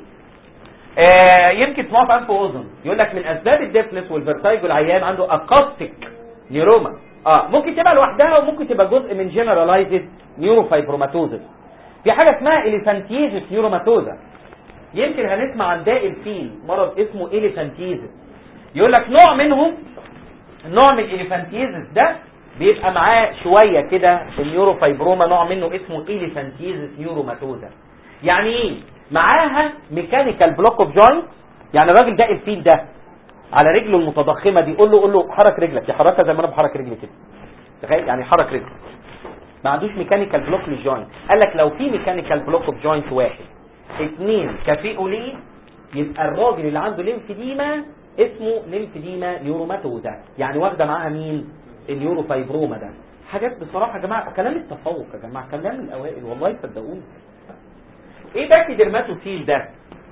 آه يمكن تسمعوا في انف واذن يقول لك من اسباب الديفنس والفيرتايج والعيان عنده اكوستيك نيوروما اه ممكن تبقى لوحدها وممكن تبقى جزء من جنرالايزد نيورو فايبروماتوزس في حاجه اسمها اليفانتيزس نيوروماتوزا يمكن هنسمع عن داء الفيل مرض اسمه اليفانتيزس يقول لك نوع منهم نوع من الاليفانتيزس ده بيبقى معاه شويه كده النيورو فايبروما نوع منه اسمه اليفانتيزس نيوروماتوزا يعني ايه معاها ميكانيكال بلوك اوف جوينت يعني الراجل ده الفيل ده على رجله المتضخمه دي قول له قول له حرك رجلك يحركها زي ما انا بحرك رجلي كده تخيل يعني حرك رجله ما عندوش ميكانيكال بلوك للجوينت قال لك لو في ميكانيكال بلوك اوف جوينت واحد اثنين كافيئوا ليه يبقى الراجل اللي عنده ليمفيديما اسمه ليمفيديما نيوروماتوزا يعني واخده معاها مين النيورو فايبروما ده حاجات بصراحه يا جماعه كلام التفوق يا جماعه كلام الاوائل والله صدقوني ايه باكي ديرماتوفيل ده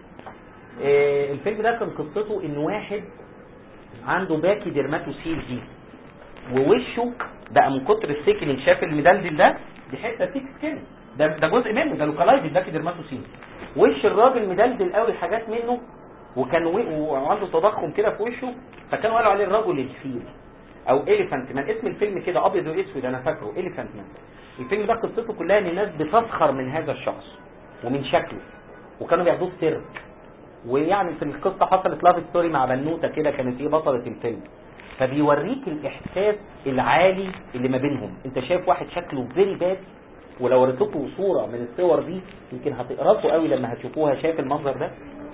إيه الفيلم ده كان قصته ان واحد عنده باكي ديرماتوسيل دي ووشه بقى من كتر السيكلينج شاف المدلدل ده دي حته تيك سكين ده ده جزء منه ده لوكالايزد باكي ديرماتوسيل وش الراجل مدلدل قوي حاجات منه وكان وعنده تضخم كده في وشه فكانوا قالوا عليه الرجل الفيل او اليفانت مان اسم الفيلم كده ابيض واسود انا فاكره اليفانت مان الفيلم ده قصته كلها ان الناس بتسخر من هذا الشخص ومن شكله وكانوا بياخدوه في سيرك ويعني في القصه حصلت لاف ستوري مع بنوته كده كانت ايه بطله الفيلم فبيوريك الاحساس العالي اللي ما بينهم انت شايف واحد شكله فيري باد ولو وريت لكم صوره من الصور دي يمكن هتقرصوا قوي لما هتشوفوها شايف المنظر ده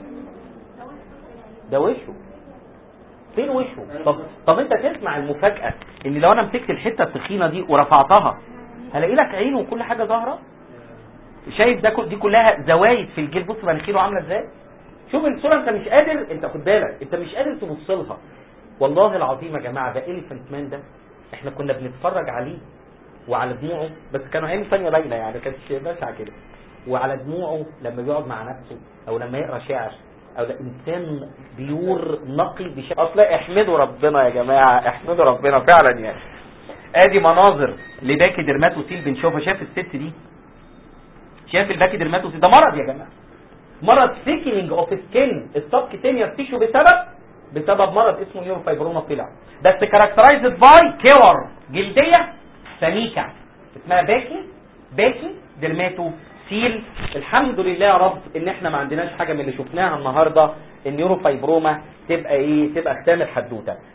ده وشه فين وشه طب طب انت تسمع المفاجاه ان لو انا مسكت الحته التخينه دي ورفعتها هلاقي لك عين وكل حاجه ظاهره شايف ده دي كلها زوايد في الجلد بص مناخيره عامله ازاي شوف الصوره انت مش قادر انت خد بالك انت مش قادر تبص لها والله العظيم يا جماعه ده اليفنت مان ده احنا كنا بنتفرج عليه وعلى دموعه بس كانوا عينه ثانيه باينه يعني كانتش بشعه كده وعلى دموعه لما بيقعد مع نفسه او لما يقرا شعر او ده انسان بيور نقي بشكل اصلا احمدوا ربنا يا جماعه احمدوا ربنا فعلا يعني ادي مناظر لباكي درماتوسيل بنشوفها شايف الست دي شايف الباكي درماتوسيل ده مرض يا جماعه مرض سيكينج اوف سكين السبكتينيوس تيشو بسبب بسبب مرض اسمه نيوروفايبروما طلع بس كاركترايزد باي كور جلديه سميكه اسمها باكي باكي درماتو سيل الحمد لله يا رب ان احنا ما عندناش حاجه من اللي شفناها النهارده النيوروفايبروما تبقى ايه تبقى ختام الحدوته